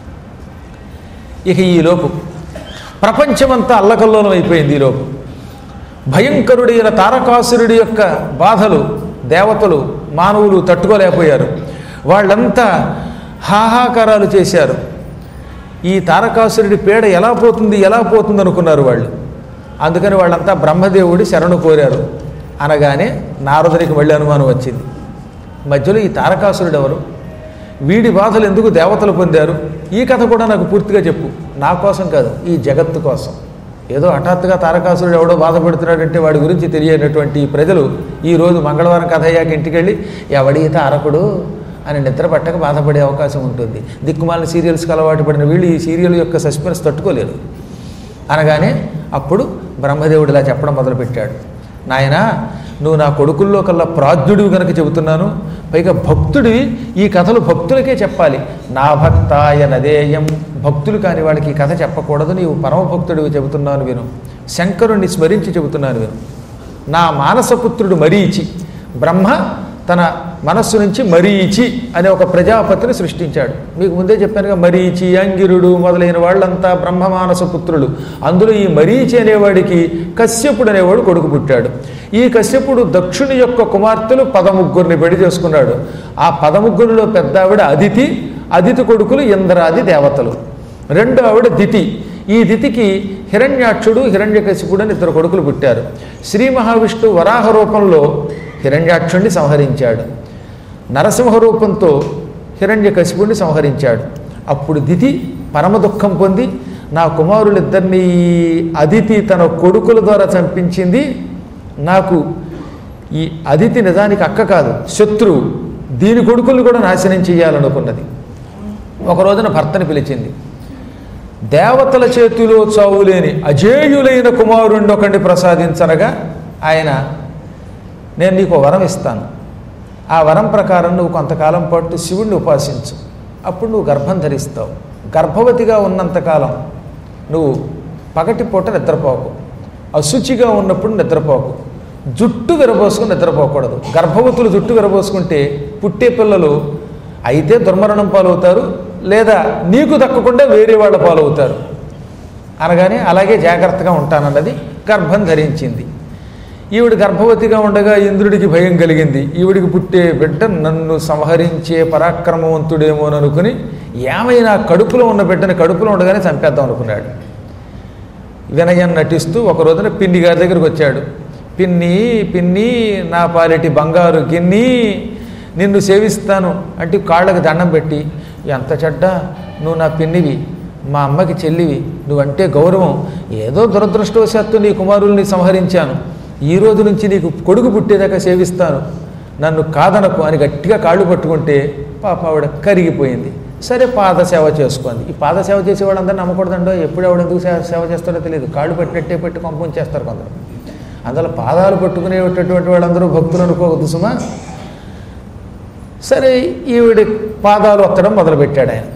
ఇక ఈలోపు ప్రపంచమంతా అల్లకల్లోలం అయిపోయింది ఈలోపు భయంకరుడైన తారకాసురుడి యొక్క బాధలు దేవతలు మానవులు తట్టుకోలేకపోయారు వాళ్ళంతా హాహాకారాలు చేశారు ఈ తారకాసురుడి పీడ ఎలా పోతుంది ఎలా పోతుంది అనుకున్నారు వాళ్ళు అందుకని వాళ్ళంతా బ్రహ్మదేవుడి శరణు కోరారు అనగానే నారదునికి మళ్ళీ అనుమానం వచ్చింది మధ్యలో ఈ తారకాసురుడు ఎవరు వీడి బాధలు ఎందుకు దేవతలు పొందారు ఈ కథ కూడా నాకు పూర్తిగా చెప్పు నా కోసం కాదు ఈ జగత్తు కోసం ఏదో హఠాత్తుగా తారకాసురుడు ఎవడో బాధపడుతున్నాడంటే వాడి గురించి తెలియనటువంటి ఈ ప్రజలు ఈరోజు మంగళవారం కథ అయ్యాక ఇంటికి వెళ్ళి ఎవడి తారకుడు అని నిద్ర పట్టక బాధపడే అవకాశం ఉంటుంది దిక్కుమాలిన సీరియల్స్కి అలవాటు పడిన వీళ్ళు ఈ సీరియల్ యొక్క సస్పెన్స్ తట్టుకోలేరు అనగానే అప్పుడు బ్రహ్మదేవుడు ఇలా చెప్పడం మొదలుపెట్టాడు నాయనా నువ్వు నా కొడుకుల్లో కల్లా ప్రాజ్ఞుడివి కనుక చెబుతున్నాను పైగా భక్తుడివి ఈ కథలు భక్తులకే చెప్పాలి నా భక్తాయ నదేయం భక్తులు కాని వాళ్ళకి ఈ కథ చెప్పకూడదు నీవు పరమభక్తుడివి చెబుతున్నాను విను శంకరుణ్ణి స్మరించి చెబుతున్నాను విను నా మానసపుత్రుడు మరీచి బ్రహ్మ తన మనస్సు నుంచి మరీచి అనే ఒక ప్రజాపతిని సృష్టించాడు మీకు ముందే చెప్పానుగా మరీచి అంగిరుడు మొదలైన వాళ్ళంతా బ్రహ్మమానస పుత్రులు అందులో ఈ మరీచి అనేవాడికి కశ్యపుడు అనేవాడు కొడుకు పుట్టాడు ఈ కశ్యపుడు దక్షుని యొక్క కుమార్తెలు పదముగ్గురిని పెళ్లి చేసుకున్నాడు ఆ పదముగ్గురిలో పెద్ద ఆవిడ అదితి అదితి కొడుకులు ఇంద్రాది దేవతలు రెండో ఆవిడ దితి ఈ దితికి హిరణ్యాక్షుడు హిరణ్యకశిపుడు అని ఇద్దరు కొడుకులు పుట్టారు శ్రీ మహావిష్ణు వరాహ రూపంలో హిరణ్యాక్షుణ్ణి సంహరించాడు నరసింహ రూపంతో హిరణ్యకశిపుణ్ణి సంహరించాడు అప్పుడు దితి పరమ దుఃఖం పొంది నా కుమారులిద్దరినీ ఈ అదితి తన కొడుకుల ద్వారా చంపించింది నాకు ఈ అదితి నిజానికి అక్క కాదు శత్రువు దీని కొడుకులు కూడా నాశనం చేయాలనుకున్నది ఒక రోజున భర్తని పిలిచింది దేవతల చేతిలో చావులేని అజేయులైన కుమారుణ్ణి ఒకడిని ప్రసాదించనగా ఆయన నేను నీకు వరం ఇస్తాను ఆ వరం ప్రకారం నువ్వు కొంతకాలం పాటు శివుణ్ణి ఉపాసించు అప్పుడు నువ్వు గర్భం ధరిస్తావు గర్భవతిగా ఉన్నంతకాలం నువ్వు పగటి పూట నిద్రపోకు అశుచిగా ఉన్నప్పుడు నిద్రపోకు జుట్టు విరబోసుకుని నిద్రపోకూడదు గర్భవతులు జుట్టు విరబోసుకుంటే పుట్టే పిల్లలు అయితే దుర్మరణం పాలవుతారు లేదా నీకు దక్కకుండా వేరే వాళ్ళ పాలవుతారు అనగానే అలాగే జాగ్రత్తగా ఉంటానన్నది గర్భం ధరించింది ఈవిడ గర్భవతిగా ఉండగా ఇంద్రుడికి భయం కలిగింది ఈవిడికి పుట్టే బిడ్డ నన్ను సంహరించే పరాక్రమవంతుడేమోననుకుని ఏమైనా కడుపులో ఉన్న బిడ్డని కడుపులో ఉండగానే చంపేద్దాం అనుకున్నాడు వినయం నటిస్తూ ఒక రోజున పిన్ని గారి దగ్గరికి వచ్చాడు పిన్ని పిన్ని నా పాలిటి బంగారు గిన్ని నిన్ను సేవిస్తాను అంటే కాళ్ళకి దండం పెట్టి ఎంత చెడ్డ నువ్వు నా పిన్నివి మా అమ్మకి చెల్లివి నువ్వంటే గౌరవం ఏదో దురదృష్టవశాత్తు నీ కుమారుల్ని సంహరించాను ఈ రోజు నుంచి నీకు కొడుకు పుట్టేదాకా సేవిస్తాను నన్ను కాదనకు అని గట్టిగా కాళ్ళు పట్టుకుంటే పాప ఆవిడ కరిగిపోయింది సరే పాద సేవ చేసుకోండి ఈ పాద సేవ చేసే వాళ్ళందరూ నమ్మకూడదండో ఎప్పుడు ఆవిడ ఎందుకు సేవ సేవ చేస్తారో తెలియదు కాళ్ళు పెట్టినట్టే పెట్టి పంపించేస్తారు కొందరు అందులో పాదాలు పట్టుకునేటటువంటి వాళ్ళందరూ భక్తులు అనుకోవద్దు సుమా సరే ఈవిడి పాదాలు ఒత్తడం మొదలుపెట్టాడు ఆయన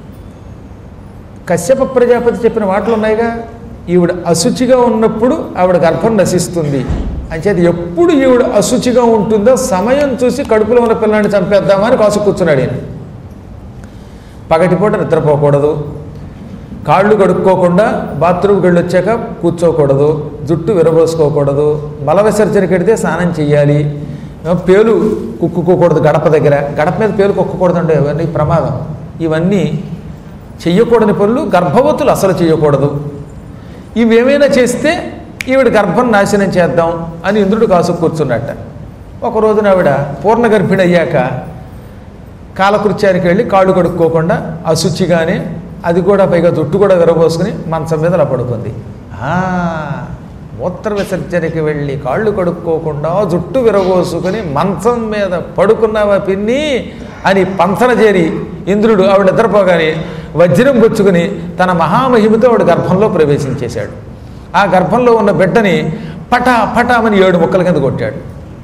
కశ్యప ప్రజాపతి చెప్పిన మాటలు ఉన్నాయిగా ఈవిడ అశుచిగా ఉన్నప్పుడు ఆవిడ గర్భం నశిస్తుంది అంచేది ఎప్పుడు ఈవిడ అశుచిగా ఉంటుందో సమయం చూసి కడుపులో ఉన్న పిల్లాన్ని చంపేద్దామని కాసు కూర్చున్నాడు ఈయన పగటిపూట నిద్రపోకూడదు కాళ్ళు కడుక్కోకుండా బాత్రూమ్కి వెళ్ళి వచ్చాక కూర్చోకూడదు జుట్టు విరబోసుకోకూడదు మల విసర్జనకి వెడితే స్నానం చేయాలి పేలు కుక్కుకోకూడదు గడప దగ్గర గడప మీద పేలు కుక్కకూడదు అంటే ఇవన్నీ ప్రమాదం ఇవన్నీ చెయ్యకూడని పనులు గర్భవతులు అసలు చేయకూడదు ఇవేమైనా చేస్తే ఈవిడ గర్భం నాశనం చేద్దాం అని ఇంద్రుడు కాసు కూర్చున్నట్ట ఒక రోజున ఆవిడ పూర్ణ గర్భిణి అయ్యాక కాలకృత్యానికి వెళ్ళి కాళ్ళు కడుక్కోకుండా అశుచిగానే అది కూడా పైగా జుట్టు కూడా విరబోసుకుని మంచం మీద అలా పడుకుంది ఆ, మూత్ర విసర్జనకి వెళ్ళి కాళ్ళు కడుక్కోకుండా జుట్టు విరబోసుకుని మంచం మీద పడుకున్నావా పిన్ని అని పంచన చేరి ఇంద్రుడు ఆవిడ నిద్రపోగానే వజ్రం పుచ్చుకుని తన మహామహిమతో ఆవిడ గర్భంలో ప్రవేశించేశాడు ఆ గర్భంలో ఉన్న బిడ్డని పటా పటామని ఏడు ముక్కల కింద కొట్టాడు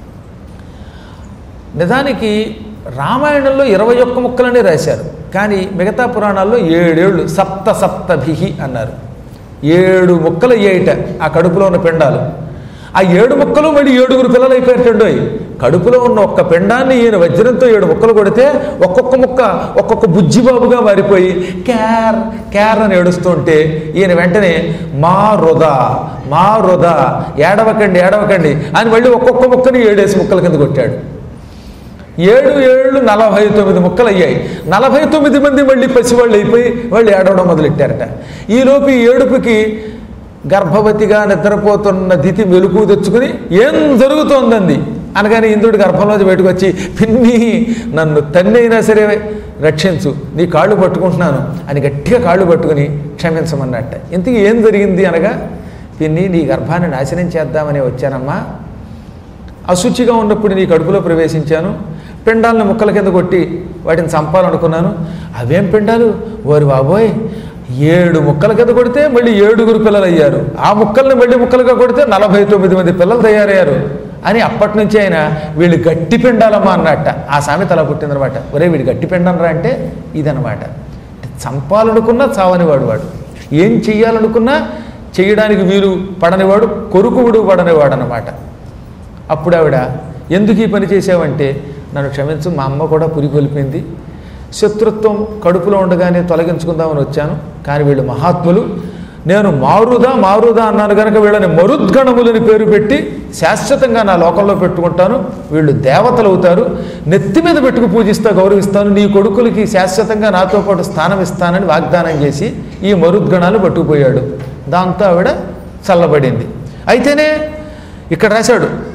నిజానికి రామాయణంలో ఇరవై ఒక్క ముక్కలనే రాశారు కానీ మిగతా పురాణాల్లో ఏడేళ్ళు సప్త సప్తభిహి అన్నారు ఏడు ముక్కలు అయ్యాయిట ఆ కడుపులో ఉన్న పిండాలు ఆ ఏడు ముక్కలు మళ్ళీ ఏడుగురు పిల్లలు అయిపోయారండోయ్ కడుపులో ఉన్న ఒక్క పిండాన్ని ఈయన వజ్రంతో ఏడు ముక్కలు కొడితే ఒక్కొక్క ముక్క ఒక్కొక్క బుజ్జిబాబుగా మారిపోయి క్యార్ క్యార్ అని ఏడుస్తుంటే ఈయన వెంటనే మా వృధా మా వృధా ఏడవకండి ఏడవకండి అని మళ్ళీ ఒక్కొక్క ముక్కని ఏడేసి ముక్కల కింద కొట్టాడు ఏడు ఏళ్ళు నలభై తొమ్మిది ముక్కలు అయ్యాయి నలభై తొమ్మిది మంది మళ్ళీ పసివాళ్ళు అయిపోయి వాళ్ళు ఏడవడం మొదలెట్టారట ఈలోపు ఈ ఏడుపుకి గర్భవతిగా నిద్రపోతున్న దితి మెలుకు తెచ్చుకుని ఏం జరుగుతోందంది అనగానే ఇంద్రుడి గర్భంలోంచి బయటకు వచ్చి పిన్ని నన్ను తన్ని అయినా సరే రక్షించు నీ కాళ్ళు పట్టుకుంటున్నాను అని గట్టిగా కాళ్ళు పట్టుకుని క్షమించమన్నట్ట ఇంతకీ ఏం జరిగింది అనగా పిన్ని నీ గర్భాన్ని నాశనం చేద్దామని వచ్చానమ్మా అశుచిగా ఉన్నప్పుడు నీ కడుపులో ప్రవేశించాను పిండాలను ముక్కల కింద కొట్టి వాటిని చంపాలనుకున్నాను అవేం పిండాలు ఓరి బాబోయ్ ఏడు ముక్కల కింద కొడితే మళ్ళీ ఏడుగురు పిల్లలు అయ్యారు ఆ ముక్కల్ని మళ్ళీ ముక్కలుగా కొడితే నలభై తొమ్మిది మంది పిల్లలు తయారయ్యారు అని అప్పటి నుంచి ఆయన వీళ్ళు గట్టి పిండాలమ్మా అన్నట్ట ఆ సామెత అలా పుట్టిందనమాట ఒరే వీడు గట్టి పిండనరా అంటే ఇదనమాట చంపాలనుకున్నా చావనివాడు వాడు ఏం చెయ్యాలనుకున్నా చేయడానికి వీలు పడనివాడు కొరుకువుడు పడనివాడు అనమాట అప్పుడు ఆవిడ ఎందుకు ఈ పని చేసావంటే నన్ను క్షమించు మా అమ్మ కూడా పురికొల్పింది శత్రుత్వం కడుపులో ఉండగానే తొలగించుకుందామని వచ్చాను కానీ వీళ్ళు మహాత్ములు నేను మారుదా మారుదా అన్నాను కనుక వీళ్ళని మరుద్గణములని పేరు పెట్టి శాశ్వతంగా నా లోకంలో పెట్టుకుంటాను వీళ్ళు దేవతలు అవుతారు నెత్తి మీద పెట్టుకు పూజిస్తా గౌరవిస్తాను నీ కొడుకులకి శాశ్వతంగా నాతో పాటు స్థానం ఇస్తానని వాగ్దానం చేసి ఈ మరుద్గణాలు పట్టుకుపోయాడు దాంతో ఆవిడ చల్లబడింది అయితేనే ఇక్కడ రాశాడు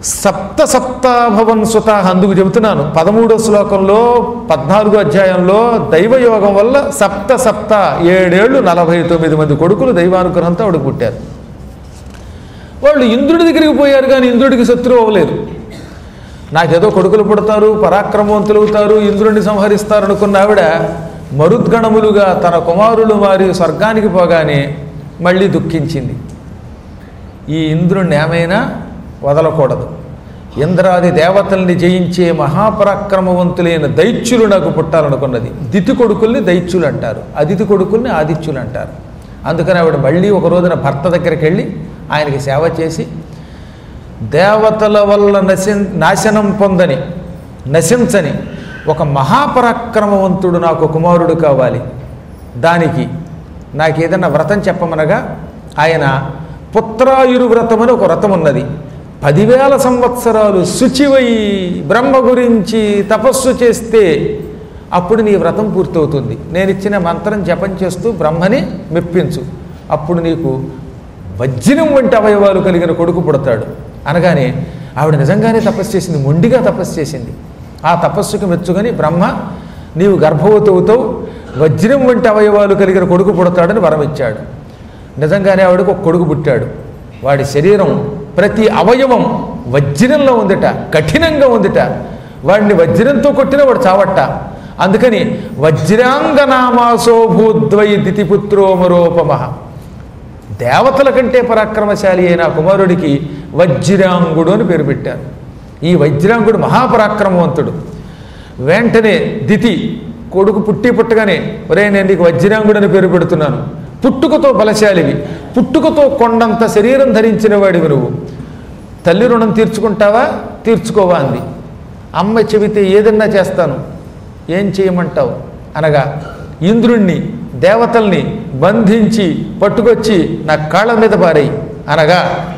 సప్త సప్తాభవన్ సుత అందుకు చెబుతున్నాను పదమూడో శ్లోకంలో పద్నాలుగో అధ్యాయంలో దైవయోగం వల్ల సప్త సప్త ఏడేళ్లు నలభై తొమ్మిది మంది కొడుకులు దైవానుగ్రహంతో ఆవిడకు పుట్టారు వాళ్ళు ఇంద్రుడి దగ్గరికి పోయారు కానీ ఇంద్రుడికి శత్రువు అవ్వలేదు నాకేదో కొడుకులు పుడతారు పరాక్రమవంతులు అవుతారు ఇంద్రుడిని సంహరిస్తారు అనుకున్న ఆవిడ మరుద్గణములుగా తన కుమారులు వారి స్వర్గానికి పోగానే మళ్ళీ దుఃఖించింది ఈ ఇంద్రుణ్ణి ఏమైనా వదలకూడదు ఇంద్రాది దేవతల్ని జయించే మహాపరాక్రమవంతులైన దైత్యులు నాకు పుట్టాలనుకున్నది దితి కొడుకుల్ని దైత్యులు అంటారు అదితి కొడుకుల్ని ఆదిత్యులు అంటారు అందుకని ఆవిడ మళ్ళీ ఒక రోజున భర్త దగ్గరికి వెళ్ళి ఆయనకి సేవ చేసి దేవతల వల్ల నశి నాశనం పొందని నశించని ఒక మహాపరాక్రమవంతుడు నాకు కుమారుడు కావాలి దానికి నాకు ఏదైనా వ్రతం చెప్పమనగా ఆయన పుత్రాయురు వ్రతం అని ఒక వ్రతం ఉన్నది పదివేల సంవత్సరాలు శుచివై బ్రహ్మ గురించి తపస్సు చేస్తే అప్పుడు నీ వ్రతం పూర్తవుతుంది నేను ఇచ్చిన మంత్రం జపం చేస్తూ బ్రహ్మని మెప్పించు అప్పుడు నీకు వజ్రం వంటి అవయవాలు కలిగిన కొడుకు పుడతాడు అనగానే ఆవిడ నిజంగానే తపస్సు చేసింది మొండిగా తపస్సు చేసింది ఆ తపస్సుకు మెచ్చుకొని బ్రహ్మ నీవు గర్భవతి అవుతావు వజ్రం వంటి అవయవాలు కలిగిన కొడుకు పుడతాడని వరం ఇచ్చాడు నిజంగానే ఆవిడకు ఒక కొడుకు పుట్టాడు వాడి శరీరం ప్రతి అవయవం వజ్రంలో ఉందిట కఠినంగా ఉందిట వాడిని వజ్రంతో కొట్టిన వాడు చావట్ట అందుకని వజ్రాంగనామాసో భూద్వై దితిపుత్రో మరోపమ దేవతల కంటే పరాక్రమశాలి అయిన ఆ కుమారుడికి వజ్రాంగుడు అని పేరు పెట్టారు ఈ వజ్రాంగుడు మహాపరాక్రమవంతుడు వెంటనే దితి కొడుకు పుట్టి పుట్టగానే ఒరే నేను నీకు వజ్రాంగుడు అని పేరు పెడుతున్నాను పుట్టుకతో బలశాలివి పుట్టుకతో కొండంత శరీరం ధరించిన వాడివి నువ్వు తల్లి రుణం తీర్చుకుంటావా తీర్చుకోవా అంది అమ్మ చెబితే ఏదన్నా చేస్తాను ఏం చేయమంటావు అనగా ఇంద్రుణ్ణి దేవతల్ని బంధించి పట్టుకొచ్చి నా కాళ్ళ మీద పారేయి అనగా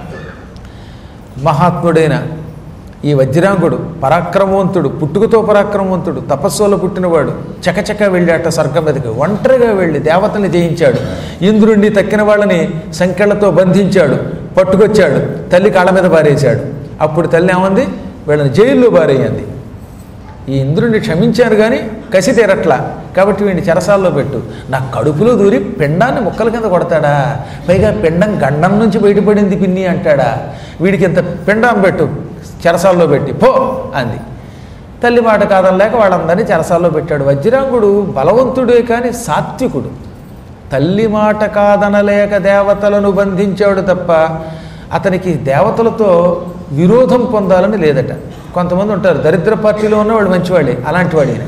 మహాత్ముడైన ఈ వజ్రాంగుడు పరాక్రమవంతుడు పుట్టుకతో పరాక్రమవంతుడు తపస్సులో పుట్టినవాడు చకచక వెళ్ళాట స్వర్గం మీదకి ఒంటరిగా వెళ్ళి దేవతల్ని జయించాడు ఇంద్రుణ్ణి తక్కిన వాళ్ళని సంఖ్యలతో బంధించాడు పట్టుకొచ్చాడు తల్లి కాళ్ళ మీద పారేశాడు అప్పుడు తల్లి ఏమంది వీళ్ళని జైల్లో పారేయంది ఈ ఇంద్రుడిని క్షమించారు కానీ కసి తీరట్లా కాబట్టి వీడిని చెరసాల్లో పెట్టు నా కడుపులో దూరి పిండాన్ని ముక్కల కింద కొడతాడా పైగా పిండం గండం నుంచి బయటపడింది పిన్ని అంటాడా వీడికి ఇంత పిండం పెట్టు చెరసాల్లో పెట్టి పో అంది తల్లి మాట కాదనలేక వాళ్ళందరినీ చెరసాల్లో పెట్టాడు వజ్రాంగుడు బలవంతుడే కానీ సాత్వికుడు తల్లి మాట కాదనలేక దేవతలను బంధించాడు తప్ప అతనికి దేవతలతో విరోధం పొందాలని లేదట కొంతమంది ఉంటారు దరిద్ర పార్టీలో ఉన్నవాడు మంచివాడే అలాంటి వాడైనా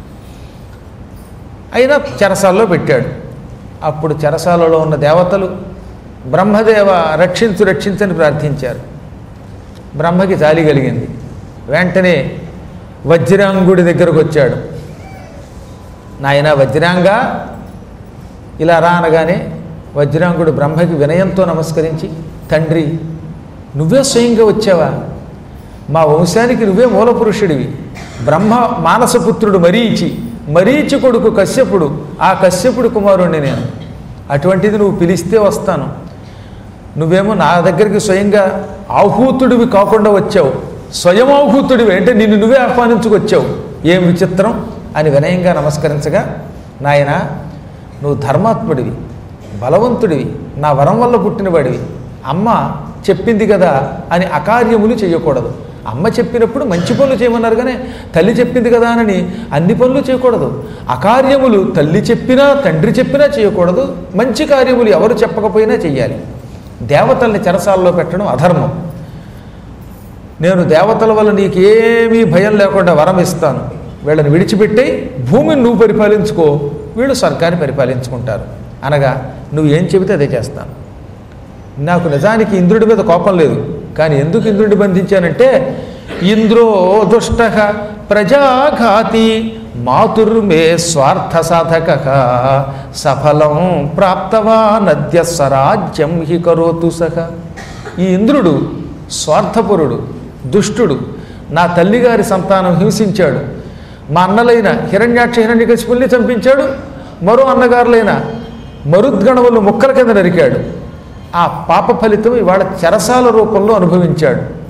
అయినా చెరసాల్లో పెట్టాడు అప్పుడు చెరసాలలో ఉన్న దేవతలు బ్రహ్మదేవ రక్షించు రక్షించని ప్రార్థించారు బ్రహ్మకి జాలి కలిగింది వెంటనే వజ్రాంగుడి దగ్గరకు వచ్చాడు నాయన వజ్రాంగా ఇలా రా అనగానే వజ్రాంగుడు బ్రహ్మకి వినయంతో నమస్కరించి తండ్రి నువ్వే స్వయంగా వచ్చావా మా వంశానికి నువ్వే మూలపురుషుడివి బ్రహ్మ మానసపుత్రుడు మరీచి మరీచి కొడుకు కశ్యపుడు ఆ కశ్యపుడు కుమారుణ్ణి నేను అటువంటిది నువ్వు పిలిస్తే వస్తాను నువ్వేమో నా దగ్గరికి స్వయంగా ఆహూతుడివి కాకుండా వచ్చావు స్వయం ఆహూతుడివి అంటే నిన్ను నువ్వే ఆహ్వానించుకొచ్చావు ఏం విచిత్రం అని వినయంగా నమస్కరించగా నాయన నువ్వు ధర్మాత్ముడివి బలవంతుడివి నా వరం వల్ల పుట్టినవాడివి అమ్మ చెప్పింది కదా అని అకార్యములు చేయకూడదు అమ్మ చెప్పినప్పుడు మంచి పనులు చేయమన్నారు కానీ తల్లి చెప్పింది కదా అని అన్ని పనులు చేయకూడదు అకార్యములు తల్లి చెప్పినా తండ్రి చెప్పినా చేయకూడదు మంచి కార్యములు ఎవరు చెప్పకపోయినా చెయ్యాలి దేవతల్ని చెరసాల్లో పెట్టడం అధర్మం నేను దేవతల వల్ల నీకేమీ భయం లేకుండా వరం ఇస్తాను వీళ్ళని విడిచిపెట్టి భూమిని నువ్వు పరిపాలించుకో వీళ్ళు స్వర్గాన్ని పరిపాలించుకుంటారు అనగా నువ్వు ఏం చెబితే అదే చేస్తాను నాకు నిజానికి ఇంద్రుడి మీద కోపం లేదు కానీ ఎందుకు ఇంద్రుడిని బంధించానంటే ఇంద్రో దుష్ట ప్రజాఘాతి మాతుర్మే స్వార్థ సాధక సఫలం ప్రాప్తవా నద్య స్వరాజ్యం హి కరోతు సహ ఈ ఇంద్రుడు స్వార్థపరుడు దుష్టుడు నా తల్లిగారి సంతానం హింసించాడు మా అన్నలైన హిరణ్యాక్ష హిరణ్యకశిపుల్ని చంపించాడు మరో అన్నగారులైన మరుద్గణములు ముక్కల కింద నరికాడు ఆ పాప ఫలితం ఇవాళ చెరసాల రూపంలో అనుభవించాడు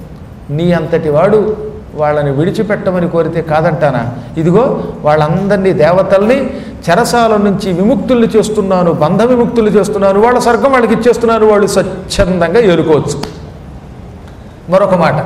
నీ అంతటి వాడు వాళ్ళని విడిచిపెట్టమని కోరితే కాదంటానా ఇదిగో వాళ్ళందరినీ దేవతల్ని చెరసాల నుంచి విముక్తుల్ని చేస్తున్నాను బంధ విముక్తులు చేస్తున్నాను వాళ్ళ స్వర్గం వాళ్ళకి ఇచ్చేస్తున్నాను వాళ్ళు స్వచ్ఛందంగా ఏలుకోవచ్చు మరొక మాట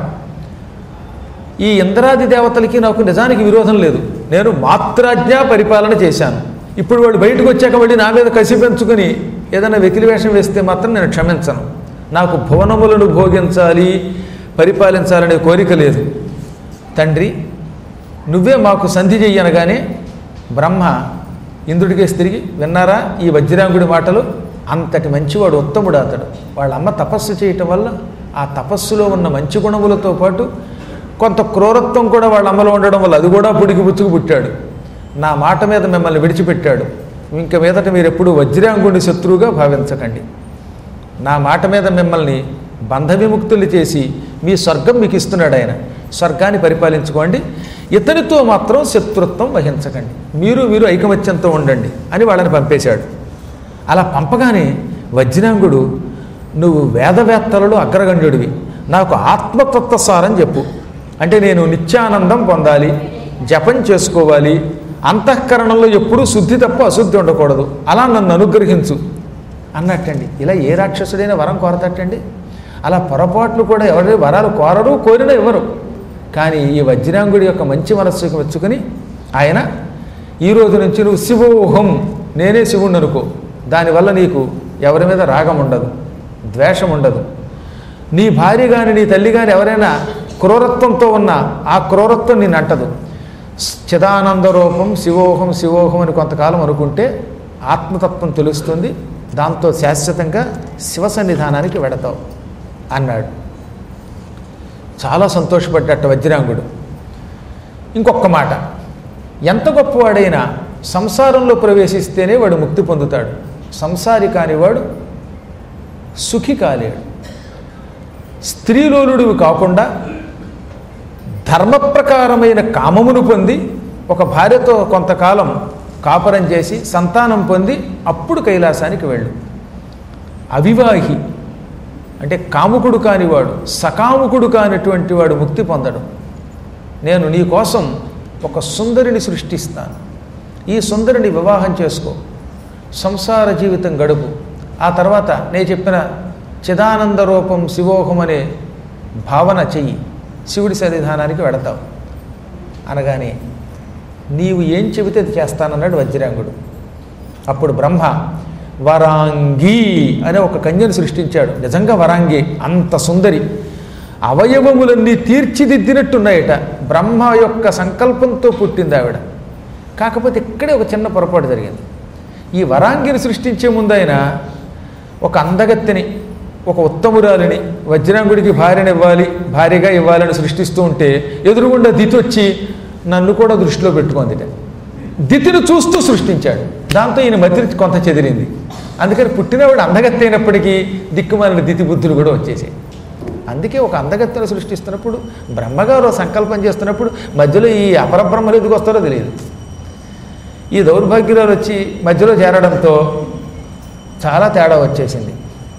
ఈ ఇంద్రాది దేవతలకి నాకు నిజానికి విరోధం లేదు నేను మాత్రాజ్ఞా పరిపాలన చేశాను ఇప్పుడు వాడు బయటకు వచ్చాక మళ్ళీ నా మీద కసి పెంచుకొని ఏదైనా వెకిలి వేషం వేస్తే మాత్రం నేను క్షమించను నాకు భువనములను భోగించాలి పరిపాలించాలనే కోరిక లేదు తండ్రి నువ్వే మాకు సంధి చెయ్యనగానే బ్రహ్మ ఇంద్రుడికేసి తిరిగి విన్నారా ఈ వజ్రాంగుడి మాటలు అంతటి మంచివాడు ఉత్తముడు అతడు వాళ్ళ అమ్మ తపస్సు చేయటం వల్ల ఆ తపస్సులో ఉన్న మంచి గుణములతో పాటు కొంత క్రూరత్వం కూడా వాళ్ళ అమ్మలో ఉండడం వల్ల అది కూడా పుడికి పుచ్చుకు పుట్టాడు నా మాట మీద మిమ్మల్ని విడిచిపెట్టాడు ఇంక మీదట మీరు ఎప్పుడూ వజ్రాంగుడి శత్రువుగా భావించకండి నా మాట మీద మిమ్మల్ని బంధ విముక్తులు చేసి మీ స్వర్గం మీకు ఇస్తున్నాడు ఆయన స్వర్గాన్ని పరిపాలించుకోండి ఇతనితో మాత్రం శత్రుత్వం వహించకండి మీరు మీరు ఐకమత్యంతో ఉండండి అని వాళ్ళని పంపేశాడు అలా పంపగానే వజ్రాంగుడు నువ్వు వేదవేత్తలలో అగ్రగణ్యుడివి నాకు ఆత్మతత్వ సారం చెప్పు అంటే నేను నిత్యానందం పొందాలి జపం చేసుకోవాలి అంతఃకరణంలో ఎప్పుడూ శుద్ధి తప్ప అశుద్ధి ఉండకూడదు అలా నన్ను అనుగ్రహించు అన్నట్టండి ఇలా ఏ రాక్షసుడైనా వరం కోరతట్టండి అలా పొరపాట్లు కూడా ఎవరి వరాలు కోరరు కోరినా ఇవ్వరు కానీ ఈ వజ్రాంగుడి యొక్క మంచి మనస్సుకు మెచ్చుకొని ఆయన ఈ రోజు నుంచి నువ్వు శివోహం నేనే శివుణ్ణి అనుకో దానివల్ల నీకు ఎవరి మీద రాగం ఉండదు ద్వేషం ఉండదు నీ భార్య కానీ నీ తల్లి కానీ ఎవరైనా క్రూరత్వంతో ఉన్న ఆ క్రూరత్వం నేను అంటదు చిదానంద రూపం శివోహం శివోహం అని కొంతకాలం అనుకుంటే ఆత్మతత్వం తెలుస్తుంది దాంతో శాశ్వతంగా శివ సన్నిధానానికి వెడతావు అన్నాడు చాలా సంతోషపడ్డట్ట వజ్రాంగుడు ఇంకొక మాట ఎంత గొప్పవాడైనా సంసారంలో ప్రవేశిస్తేనే వాడు ముక్తి పొందుతాడు సంసారి కానివాడు సుఖి కాలేడు స్త్రీలోలుడివి కాకుండా ధర్మప్రకారమైన కామమును పొంది ఒక భార్యతో కొంతకాలం కాపురం చేసి సంతానం పొంది అప్పుడు కైలాసానికి వెళ్ళు అవివాహి అంటే కాముకుడు కానివాడు సకాముకుడు కానిటువంటి వాడు ముక్తి పొందడం నేను నీ కోసం ఒక సుందరిని సృష్టిస్తాను ఈ సుందరిని వివాహం చేసుకో సంసార జీవితం గడుపు ఆ తర్వాత నేను చెప్పిన చిదానంద రూపం శివోహం అనే భావన చెయ్యి శివుడి సన్నిధానానికి వెడతావు అనగానే నీవు ఏం చెబితే అది చేస్తానన్నాడు వజ్రాంగుడు అప్పుడు బ్రహ్మ వరాంగి అనే ఒక కన్యను సృష్టించాడు నిజంగా వరాంగి అంత సుందరి అవయవములన్నీ తీర్చిదిద్దినట్టున్నాయట బ్రహ్మ యొక్క సంకల్పంతో పుట్టింది ఆవిడ కాకపోతే ఇక్కడే ఒక చిన్న పొరపాటు జరిగింది ఈ వరాంగిని సృష్టించే ముందు ఆయన ఒక అందగత్తెని ఒక ఉత్తమురాలిని వజ్రాంగుడికి భార్యని ఇవ్వాలి భార్యగా ఇవ్వాలని సృష్టిస్తూ ఉంటే ఎదురుగుండా దితి వచ్చి నన్ను కూడా దృష్టిలో పెట్టుకుంది దితిని చూస్తూ సృష్టించాడు దాంతో ఈయన మతి కొంత చెదిరింది అందుకని పుట్టినవాడు అందగత్తె అయినప్పటికీ దిక్కుమాలిన దితి బుద్ధులు కూడా వచ్చేసాయి అందుకే ఒక అందగత్తెను సృష్టిస్తున్నప్పుడు బ్రహ్మగారు సంకల్పం చేస్తున్నప్పుడు మధ్యలో ఈ అపరబ్రహ్మలు ఎందుకు వస్తారో తెలియదు ఈ దౌర్భాగ్యురాలు వచ్చి మధ్యలో చేరడంతో చాలా తేడా వచ్చేసింది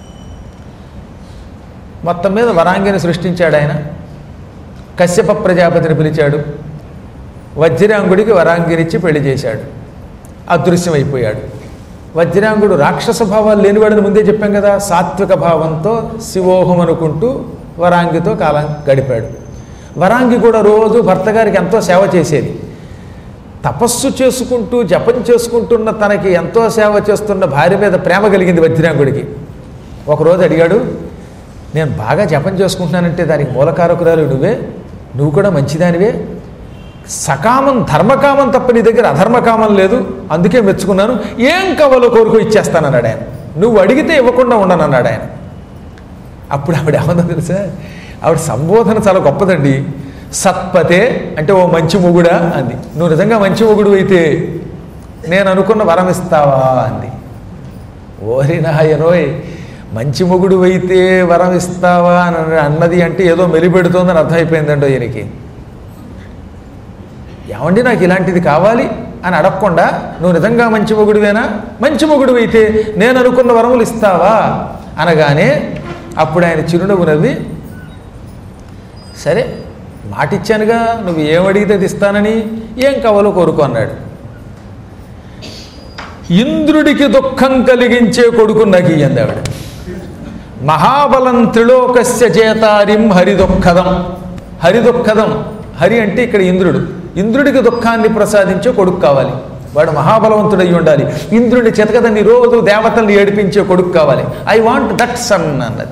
మొత్తం మీద వరాంగిని సృష్టించాడు ఆయన కశ్యప ప్రజాపతిని పిలిచాడు వజ్రాంగుడికి వరాంగినిచ్చి పెళ్లి చేశాడు అదృశ్యమైపోయాడు వజ్రాంగుడు రాక్షస భావాలు లేనివాడని ముందే చెప్పాం కదా సాత్విక భావంతో శివోహం అనుకుంటూ వరాంగితో కాలం గడిపాడు వరాంగి కూడా రోజు భర్త గారికి ఎంతో సేవ చేసేది తపస్సు చేసుకుంటూ జపం చేసుకుంటున్న తనకి ఎంతో సేవ చేస్తున్న భార్య మీద ప్రేమ కలిగింది వజ్రాంగుడికి ఒకరోజు అడిగాడు నేను బాగా జపం చేసుకుంటున్నానంటే దానికి మూలకారకురాలు నువ్వే నువ్వు కూడా మంచిదానివే సకామం ధర్మకామం తప్ప నీ దగ్గర అధర్మకామం లేదు అందుకే మెచ్చుకున్నాను ఏం కావాలో కోరుకో ఇచ్చేస్తానన్నాడు ఆయన నువ్వు అడిగితే ఇవ్వకుండా ఉండనన్నాడు ఆయన అప్పుడు ఆవిడ ఏమన్నా తెలుసా ఆవిడ సంబోధన చాలా గొప్పదండి సత్పతే అంటే ఓ మంచి మొగుడా అంది నువ్వు నిజంగా మంచి మొగుడు అయితే నేను అనుకున్న వరం ఇస్తావా అంది ఓరి నాయనోయ్ మంచి మొగుడు అయితే వరం ఇస్తావా అని అన్నది అంటే ఏదో మెలిపెడుతోందని అర్థమైపోయిందండో ఈయనకి ఏమండి నాకు ఇలాంటిది కావాలి అని అడగకుండా నువ్వు నిజంగా మంచి మొగుడువేనా మంచి మొగుడు అయితే నేను అనుకున్న వరములు ఇస్తావా అనగానే అప్పుడు ఆయన చిరునవ్వు నవ్వి సరే మాటిచ్చానుగా నువ్వు ఏం అడిగితే అది ఇస్తానని ఏం కావాలో కోరుకో అన్నాడు ఇంద్రుడికి దుఃఖం కలిగించే కొడుకు నాకు ఇయ్యంది ఆవిడ మహాబలం త్రిలోకస్య చేతారిం హరిదుఃఖదం హరిదుఃఖదం హరి అంటే ఇక్కడ ఇంద్రుడు ఇంద్రుడికి దుఃఖాన్ని ప్రసాదించే కొడుకు కావాలి వాడు మహాబలవంతుడై ఉండాలి ఇంద్రుడి చెతకదని రోజు దేవతల్ని ఏడిపించే కొడుకు కావాలి ఐ వాంట్ దట్ సన్ అన్నది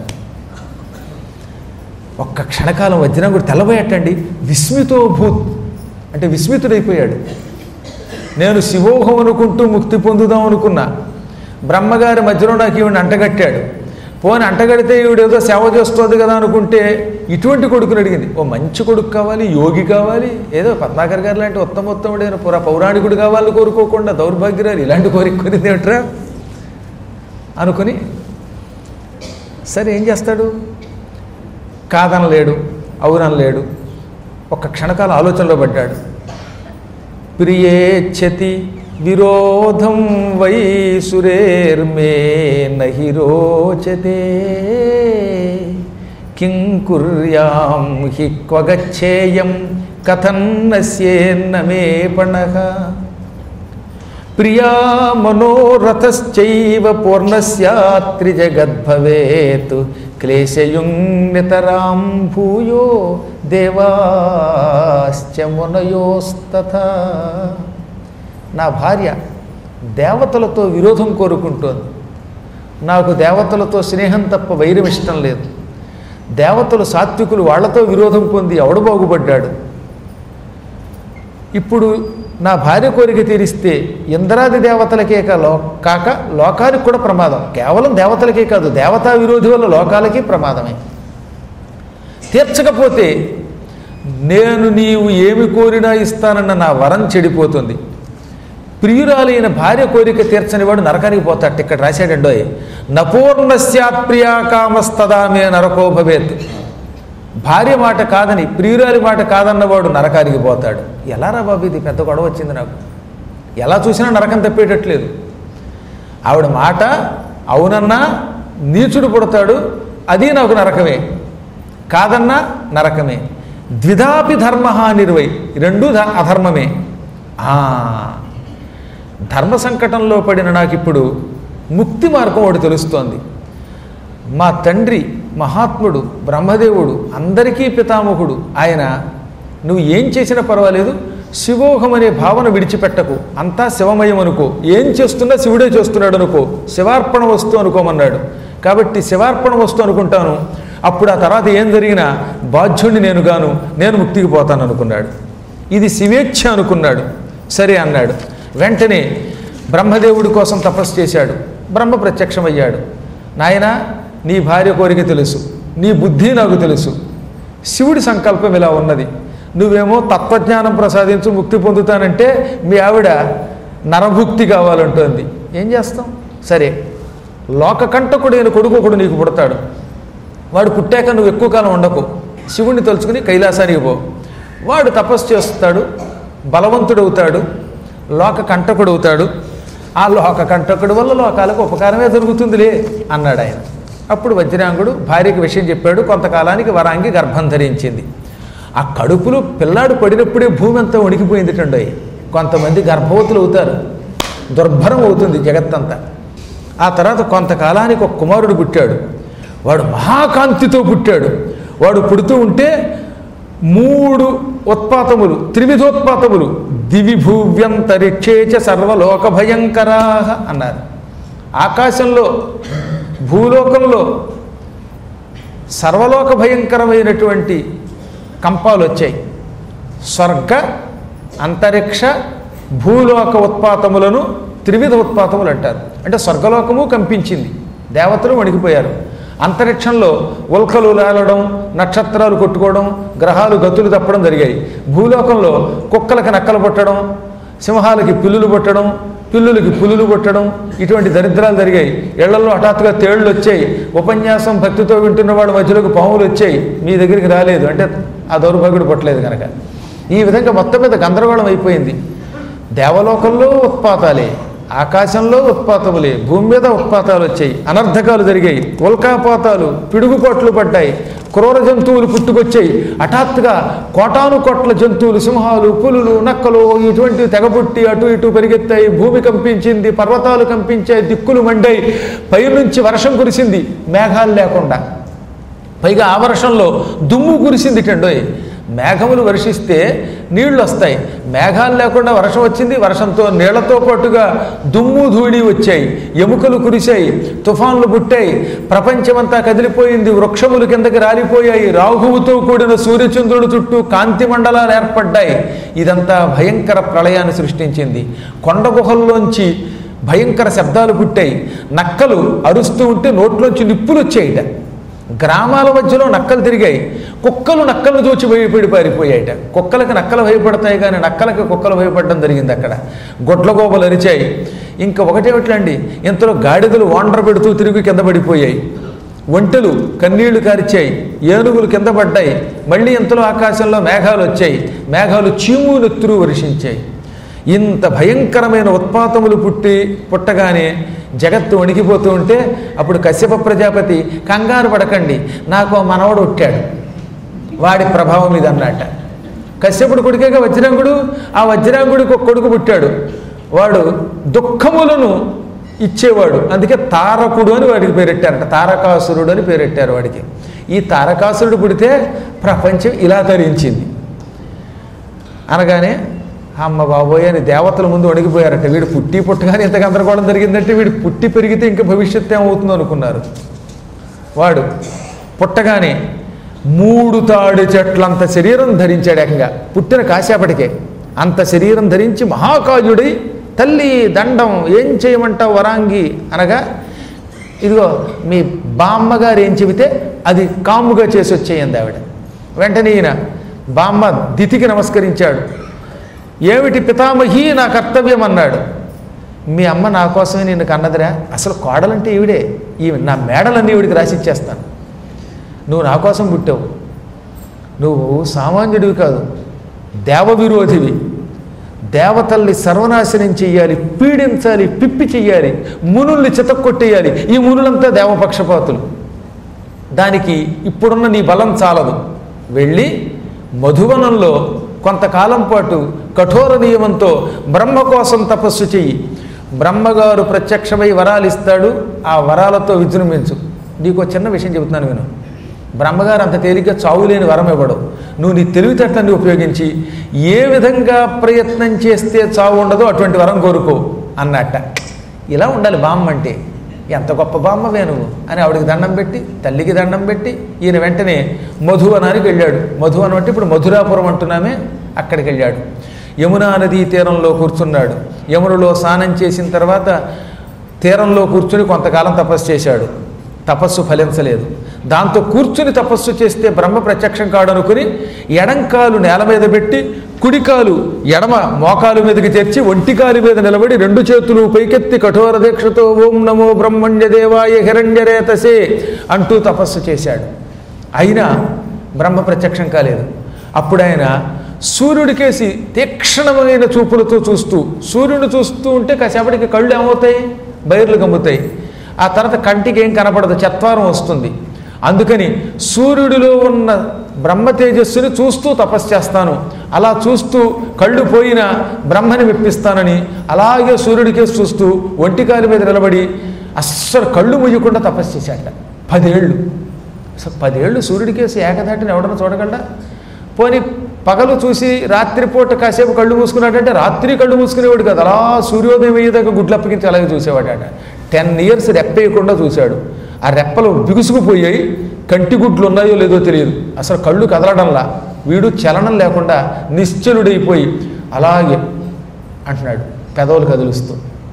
ఒక్క క్షణకాలం వజ్రం కూడా తెల్లబోయటండి విస్మితో భూత్ అంటే విస్మితుడైపోయాడు నేను శివోహం అనుకుంటూ ముక్తి పొందుదాం అనుకున్నా బ్రహ్మగారి మధ్యలో నాకు ఈవిడ అంటగట్టాడు పోని అంటగడితే ఈవిడేదో సేవ చేస్తుంది కదా అనుకుంటే ఇటువంటి కొడుకుని అడిగింది ఓ మంచి కొడుకు కావాలి యోగి కావాలి ఏదో పద్మాకర్ గారు లాంటి ఉత్తమోత్తముడైన పురా పౌరాణికుడు కావాలని కోరుకోకుండా దౌర్భాగ్యరాలు ఇలాంటి కోరిక కొనిది ఏమిట్రా అనుకుని సరే ఏం చేస్తాడు కాదనలేడు అవుననలేడు ఒక్క క్షణకాల ఆలోచనలో పడ్డాడు ప్రియేచ్చతి విరోధం వై సురేర్మే నహి రోచతే కిం కుర్యాం హి క్వగచ్చేయం కథన్నస్యేన్న మే పణః ప్రియా మనోరథశ్చైవ పూర్ణస్యాత్రిజగద్భవేత్ క్లేశయుంగతరాం భూయో దేవాశ్చ మునయోస్తథా నా భార్య దేవతలతో విరోధం కోరుకుంటోంది నాకు దేవతలతో స్నేహం తప్ప వైరం ఇష్టం లేదు దేవతలు సాత్వికులు వాళ్లతో విరోధం పొంది ఎవడు బాగుపడ్డాడు ఇప్పుడు నా భార్య కోరిక తీరిస్తే ఇంద్రాది దేవతలకే కా లో కాక లోకానికి కూడా ప్రమాదం కేవలం దేవతలకే కాదు దేవతా విరోధి వల్ల లోకాలకి ప్రమాదమే తీర్చకపోతే నేను నీవు ఏమి కోరినా ఇస్తానన్న నా వరం చెడిపోతుంది ప్రియురాలైన భార్య కోరిక తీర్చనివాడు నరకానికి పోతాడు ఇక్కడ రాశాడండోయ్ నపూర్ణస్యాత్ ప్రియా కామస్తదా మే నరకో భవేత్ భార్య మాట కాదని ప్రియురాలి మాట కాదన్నవాడు నరకానికి పోతాడు ఎలా రా బాబు ఇది పెద్ద గొడవ వచ్చింది నాకు ఎలా చూసినా నరకం తప్పేటట్లేదు ఆవిడ మాట అవునన్నా నీచుడు పుడతాడు అది నాకు నరకమే కాదన్నా నరకమే ద్విధాపి ధర్మ నిర్వై రెండూ ధ- అధర్మమే ఆ, ధర్మ సంకటంలో పడిన నాకు ఇప్పుడు ముక్తి మార్గం ఒకటి తెలుస్తోంది మా తండ్రి మహాత్ముడు బ్రహ్మదేవుడు అందరికీ పితామహుడు ఆయన నువ్వు ఏం చేసినా పర్వాలేదు శివోహం అనే భావన విడిచిపెట్టకు అంతా శివమయం అనుకో ఏం చేస్తున్నా శివుడే చేస్తున్నాడు అనుకో శివార్పణ వస్తు అనుకోమన్నాడు కాబట్టి శివార్పణ వస్తు అనుకుంటాను అప్పుడు ఆ తర్వాత ఏం జరిగినా బాధ్యుణ్ణి నేను గాను నేను ముక్తికి పోతాను అనుకున్నాడు ఇది శివేచ్ఛ అనుకున్నాడు సరే అన్నాడు వెంటనే బ్రహ్మదేవుడి కోసం తపస్సు చేశాడు బ్రహ్మ ప్రత్యక్షమయ్యాడు నాయనా నీ భార్య కోరిక తెలుసు నీ బుద్ధి నాకు తెలుసు శివుడి సంకల్పం ఇలా ఉన్నది నువ్వేమో తత్వజ్ఞానం ప్రసాదించు ముక్తి పొందుతానంటే మీ ఆవిడ నరభుక్తి కావాలంటోంది ఏం చేస్తాం సరే లోకకంటకుడైన కొడుకు ఒకడు నీకు పుడతాడు వాడు పుట్టాక నువ్వు ఎక్కువ కాలం ఉండకు శివుణ్ణి తలుచుకుని కైలాసానికి పో వాడు తపస్సు చేస్తాడు బలవంతుడవుతాడు లోక కంటకుడవుతాడు ఆ లోక కంటకుడు వల్ల లోకాలకు ఉపకారమే జరుగుతుందిలే అన్నాడు ఆయన అప్పుడు వజ్రాంగుడు భార్యకి విషయం చెప్పాడు కొంతకాలానికి వరాంగి గర్భం ధరించింది ఆ కడుపులో పిల్లాడు పడినప్పుడే భూమి అంతా వణికిపోయిందిటండి కొంతమంది గర్భవతులు అవుతారు దుర్భరం అవుతుంది జగత్తంతా ఆ తర్వాత కొంతకాలానికి ఒక కుమారుడు పుట్టాడు వాడు మహాకాంతితో పుట్టాడు వాడు పుడుతూ ఉంటే మూడు ఉత్పాతములు త్రివిధోత్పాతములు దివిభూవ్యంతరిక్షేచ సర్వలోక భయంకరా అన్నారు ఆకాశంలో భూలోకంలో సర్వలోక భయంకరమైనటువంటి కంపాలు వచ్చాయి స్వర్గ అంతరిక్ష భూలోక ఉత్పాతములను త్రివిధ ఉత్పాతములు అంటారు అంటే స్వర్గలోకము కంపించింది దేవతలు వణికిపోయారు అంతరిక్షంలో ఉల్కలు లేలడం నక్షత్రాలు కొట్టుకోవడం గ్రహాలు గతులు తప్పడం జరిగాయి భూలోకంలో కుక్కలకి నక్కలు పుట్టడం సింహాలకి పిల్లులు పుట్టడం పిల్లులకి పులులు పుట్టడం ఇటువంటి దరిద్రాలు జరిగాయి ఇళ్లలో హఠాత్తుగా తేళ్లు వచ్చాయి ఉపన్యాసం భక్తితో వింటున్న వాళ్ళ మధ్యలోకి పాములు వచ్చాయి మీ దగ్గరికి రాలేదు అంటే ఆ దౌర్భాగ్యుడు పుట్టలేదు కనుక ఈ విధంగా మొత్తం మీద గందరగోళం అయిపోయింది దేవలోకంలో ఉత్పాతాలే ఆకాశంలో ఉత్పాతములే భూమి మీద ఉత్పాతాలు వచ్చాయి అనర్థకాలు జరిగాయి ఉల్కాపాతాలు పిడుగుపాట్లు పడ్డాయి క్రూర జంతువులు పుట్టుకొచ్చాయి హఠాత్తుగా కోటాను కోట్ల జంతువులు సింహాలు పులులు నక్కలు ఇటువంటివి తెగబుట్టి అటు ఇటు పరిగెత్తాయి భూమి కంపించింది పర్వతాలు కంపించాయి దిక్కులు మండాయి పైనుంచి వర్షం కురిసింది మేఘాలు లేకుండా పైగా ఆ వర్షంలో దుమ్ము కురిసింది టండోయ్ మేఘములు వర్షిస్తే నీళ్లు వస్తాయి మేఘాలు లేకుండా వర్షం వచ్చింది వర్షంతో నీళ్లతో పాటుగా దుమ్ము ధూళి వచ్చాయి ఎముకలు కురిశాయి తుఫాన్లు పుట్టాయి ప్రపంచమంతా కదిలిపోయింది వృక్షములు కిందకి రాలిపోయాయి రాహువుతో కూడిన సూర్యచంద్రుడు చుట్టూ కాంతి మండలాలు ఏర్పడ్డాయి ఇదంతా భయంకర ప్రళయాన్ని సృష్టించింది కొండ గుహల్లోంచి భయంకర శబ్దాలు పుట్టాయి నక్కలు అరుస్తూ ఉంటే నోట్లోంచి నిప్పులు వచ్చాయిట గ్రామాల మధ్యలో నక్కలు తిరిగాయి కుక్కలు నక్కలను చూచి భయపడి పారిపోయాయట కుక్కలకి నక్కలు భయపడతాయి కానీ నక్కలకి కుక్కలు భయపడడం జరిగింది అక్కడ గొడ్ల గోపలు అరిచాయి ఇంకా ఒకటేమిటండి ఇంతలో గాడిదలు వాండర్ పెడుతూ తిరిగి కింద పడిపోయాయి ఒంటెలు కన్నీళ్లు కార్చాయి ఏనుగులు కింద పడ్డాయి మళ్ళీ ఇంతలో ఆకాశంలో మేఘాలు వచ్చాయి మేఘాలు చీము నెత్తురు వర్షించాయి ఇంత భయంకరమైన ఉత్పాతములు పుట్టి పుట్టగానే జగత్తు వణికిపోతూ ఉంటే అప్పుడు కశ్యప ప్రజాపతి కంగారు పడకండి నాకు ఓ మనవడు పుట్టాడు వాడి ప్రభావం ఇది అన్నట్ట కశ్యపుడు కొడుకేగా వజ్రాంగుడు ఆ వజ్రాంగుడికి ఒక కొడుకు పుట్టాడు వాడు దుఃఖములను ఇచ్చేవాడు అందుకే తారకుడు అని వాడికి పేరెట్టారట తారకాసురుడు అని పేరెట్టారు వాడికి ఈ తారకాసురుడు పుడితే ప్రపంచం ఇలా తరించింది అనగానే అమ్మ బాబోయ్ అని దేవతల ముందు వణిగిపోయారట వీడు పుట్టి పుట్టగానే ఇంత గందరగోళం జరిగిందంటే వీడు పుట్టి పెరిగితే ఇంకా భవిష్యత్తు ఏమవుతుందో అనుకున్నారు వాడు పుట్టగానే మూడు తాడు చెట్లంత శరీరం ధరించాడు ఏకంగా పుట్టిన కాసేపటికే అంత శరీరం ధరించి మహాకాజుడై తల్లి దండం ఏం చేయమంటావు వరాంగి అనగా ఇదిగో మీ బామ్మగారు ఏం చెబితే అది కాముగా చేసి వచ్చేయండి ఆవిడ వెంటనే ఈయన బామ్మ దితికి నమస్కరించాడు ఏమిటి పితామహి నా కర్తవ్యం అన్నాడు మీ అమ్మ నా కోసమే నిన్ను కన్నదిరా అసలు కోడలంటే ఈవిడే ఈ నా మేడలన్నీ ఈవిడికి రాసిచ్చేస్తాను నువ్వు నా కోసం పుట్టావు నువ్వు సామాన్యుడివి కాదు దేవ విరోధివి దేవతల్ని సర్వనాశనం చెయ్యాలి పీడించాలి పిప్పి చెయ్యాలి మునుల్ని చితక్కొట్టేయాలి ఈ మునులంతా దేవపక్షపాతులు దానికి ఇప్పుడున్న నీ బలం చాలదు వెళ్ళి మధువనంలో కొంతకాలం పాటు కఠోర నియమంతో బ్రహ్మ కోసం తపస్సు చెయ్యి బ్రహ్మగారు ప్రత్యక్షమై వరాలు ఇస్తాడు ఆ వరాలతో విజృంభించు నీకు ఒక చిన్న విషయం చెబుతున్నాను నేను బ్రహ్మగారు అంత తేలిగ్గా చావులేని వరం ఇవ్వడు నువ్వు నీ తెలివితేటలన్నీ ఉపయోగించి ఏ విధంగా ప్రయత్నం చేస్తే చావు ఉండదో అటువంటి వరం కోరుకో అన్నట్ట ఇలా ఉండాలి బామ్మ అంటే ఎంత గొప్ప బామ్మవే నువ్వు అని ఆవిడకి దండం పెట్టి తల్లికి దండం పెట్టి ఈయన వెంటనే మధువనానికి వెళ్ళాడు మధువనం అంటే ఇప్పుడు మధురాపురం అంటున్నామే అక్కడికి వెళ్ళాడు యమునా నదీ తీరంలో కూర్చున్నాడు యమునులో స్నానం చేసిన తర్వాత తీరంలో కూర్చుని కొంతకాలం తపస్సు చేశాడు తపస్సు ఫలించలేదు దాంతో కూర్చుని తపస్సు చేస్తే బ్రహ్మ ప్రత్యక్షం కాడనుకుని ఎడంకాలు నేల మీద పెట్టి కుడికాలు ఎడమ మోకాలు మీదకి తెచ్చి ఒంటికాలు మీద నిలబడి రెండు చేతులు పైకెత్తి కఠోర దీక్షతో ఓం నమో బ్రహ్మణ్య దేవాయ హిరణ్యరేతసే అంటూ తపస్సు చేశాడు అయినా బ్రహ్మ ప్రత్యక్షం కాలేదు అప్పుడు ఆయన సూర్యుడికేసి తీక్షణమైన చూపులతో చూస్తూ సూర్యుడు చూస్తూ ఉంటే కాసేపటికి కళ్ళు ఏమవుతాయి బైర్లు గమ్ముతాయి ఆ తర్వాత కంటికి ఏం కనపడదు చత్వారం వస్తుంది అందుకని సూర్యుడిలో ఉన్న బ్రహ్మ తేజస్సుని చూస్తూ తపస్సు చేస్తాను అలా చూస్తూ కళ్ళు పోయిన బ్రహ్మని మెప్పిస్తానని అలాగే సూర్యుడికేసి చూస్తూ ఒంటికాలి మీద నిలబడి అస్సలు కళ్ళు ముయ్యకుండా తపస్సు చేశాట పదేళ్ళు అసలు పదేళ్ళు సూర్యుడికేసి ఏకదాటిని ఎవడన్నా చూడగలడా పోనీ పగలు చూసి రాత్రిపూట కాసేపు కళ్ళు మూసుకున్నాడంటే రాత్రి కళ్ళు మూసుకునేవాడు కదా అలా సూర్యోదయం అయ్యేదాకా గుడ్లు అప్పగించి అలాగే చూసేవాడట టెన్ ఇయర్స్ రెప్పేయకుండా చూశాడు ఆ రెప్పలు బిగుసుకుపోయాయి కంటి గుడ్లు ఉన్నాయో లేదో తెలియదు అసలు కళ్ళు కదలడంలా వీడు చలనం లేకుండా నిశ్చలుడైపోయి అలాగే అంటున్నాడు పెదవులు కదులుస్తూ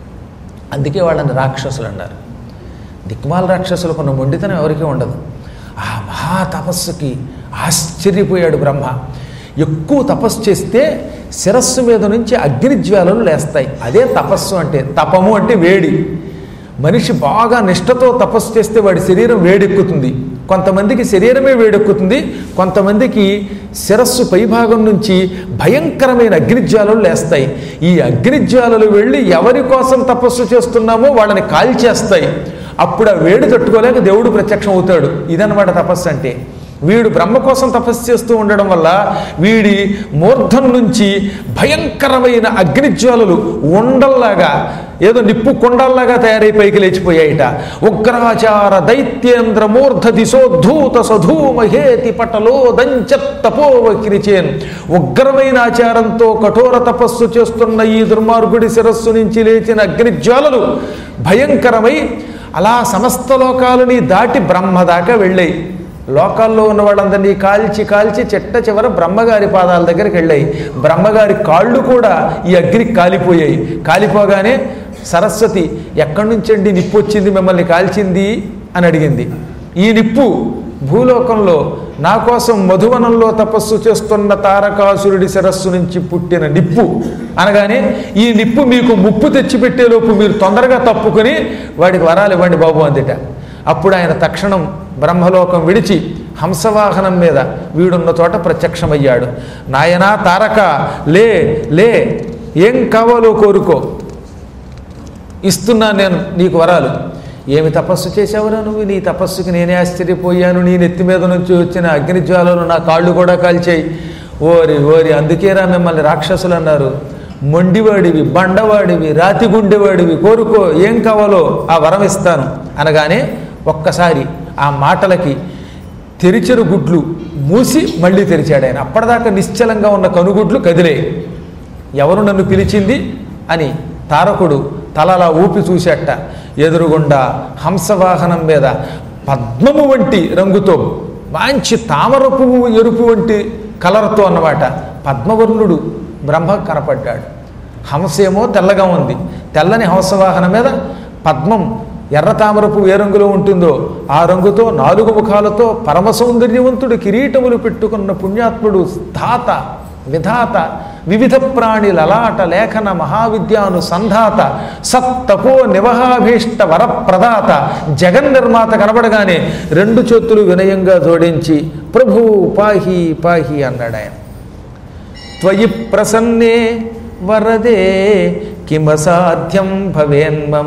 అందుకే వాళ్ళని రాక్షసులు అన్నారు దిక్మాల రాక్షసులకు ఉన్న మొండితనం ఎవరికీ ఉండదు ఆ మహా తపస్సుకి ఆశ్చర్యపోయాడు బ్రహ్మ ఎక్కువ తపస్సు చేస్తే శిరస్సు మీద నుంచి అగ్నిజ్వాలలు లేస్తాయి అదే తపస్సు అంటే తపము అంటే వేడి మనిషి బాగా నిష్ఠతో తపస్సు చేస్తే వాడి శరీరం వేడెక్కుతుంది కొంతమందికి శరీరమే వేడెక్కుతుంది కొంతమందికి శిరస్సు పైభాగం నుంచి భయంకరమైన అగ్నిజ్వాలలు లేస్తాయి ఈ అగ్నిజ్వాలలు వెళ్ళి ఎవరి కోసం తపస్సు చేస్తున్నామో వాళ్ళని కాల్చేస్తాయి అప్పుడు ఆ వేడి తట్టుకోలేక దేవుడు ప్రత్యక్షం అవుతాడు ఇదన్నమాట తపస్సు అంటే వీడు బ్రహ్మ కోసం తపస్సు చేస్తూ ఉండడం వల్ల వీడి మూర్ధం నుంచి భయంకరమైన అగ్నిజ్వాలలు ఉండల్లాగా ఏదో నిప్పు కొండల్లాగా తయారై పైకి లేచిపోయాయిట ఉగ్రాచార దైత్యేంద్ర మూర్ధ దిశోద్ధూత సధూమహేతి పటలో దంచత్తపోవకిరిచేన్ ఉగ్రమైన ఆచారంతో కఠోర తపస్సు చేస్తున్న ఈ దుర్మార్గుడి శిరస్సు నుంచి లేచిన అగ్నిజ్వాలలు భయంకరమై అలా సమస్త లోకాలని దాటి బ్రహ్మ దాకా వెళ్ళాయి లోకాల్లో ఉన్న వాళ్ళందరినీ కాల్చి కాల్చి చెట్ట చివర బ్రహ్మగారి పాదాల దగ్గరికి వెళ్ళాయి బ్రహ్మగారి కాళ్ళు కూడా ఈ అగ్నికి కాలిపోయాయి కాలిపోగానే సరస్వతి ఎక్కడి నుంచండి నిప్పు వచ్చింది మిమ్మల్ని కాల్చింది అని అడిగింది ఈ నిప్పు భూలోకంలో నా కోసం మధువనంలో తపస్సు చేస్తున్న తారకాసురుడి శిరస్సు నుంచి పుట్టిన నిప్పు అనగానే ఈ నిప్పు మీకు ముప్పు తెచ్చిపెట్టేలోపు మీరు తొందరగా తప్పుకొని వాడికి వరాలు ఇవ్వండి బాబు అందిట అప్పుడు ఆయన తక్షణం బ్రహ్మలోకం విడిచి హంసవాహనం మీద వీడున్న చోట ప్రత్యక్షమయ్యాడు నాయనా తారక లే లే ఏం కావాలో కోరుకో ఇస్తున్నాను నేను నీకు వరాలు ఏమి తపస్సు చేసావురా నువ్వు నీ తపస్సుకి నేనే ఆశ్చర్యపోయాను నీ నెత్తి మీద నుంచి వచ్చిన అగ్నిజ్వాలలు నా కాళ్ళు కూడా కాల్చాయి ఓరి ఓరి అందుకేరా మిమ్మల్ని రాక్షసులు అన్నారు మొండివాడివి బండవాడివి రాతి గుండెవాడివి కోరుకో ఏం కావాలో ఆ వరం ఇస్తాను అనగానే ఒక్కసారి ఆ మాటలకి తెరిచిన గుడ్లు మూసి మళ్ళీ తెరిచాడు ఆయన అప్పటిదాకా నిశ్చలంగా ఉన్న కనుగుడ్లు కదిలే ఎవరు నన్ను పిలిచింది అని తారకుడు తలలా ఊపి చూసేట ఎదురుగుండా హంసవాహనం మీద పద్మము వంటి రంగుతో మంచి తామర పువ్వు ఎరుపు వంటి కలర్తో అన్నమాట పద్మవర్ణుడు బ్రహ్మ కనపడ్డాడు హంసేమో తెల్లగా ఉంది తెల్లని హంసవాహనం మీద పద్మం ఎర్ర తామర పువ్వు ఏ రంగులో ఉంటుందో ఆ రంగుతో నాలుగు ముఖాలతో పరమ సౌందర్యవంతుడు కిరీటములు పెట్టుకున్న పుణ్యాత్ముడు ధాత విధాత వివిధ ప్రాణి లలాట లేఖన మహావిద్యాను సంధాత సత్తపో నివహాభీష్ట వరప్రదాత జగన్నిర్మాత కనబడగానే రెండు చేతులు వినయంగా జోడించి ప్రభు పాహి పాహి అన్నాడు ఆయన త్వయి ప్రసన్నే వరదే కిమసాధ్యం భవేన్మమ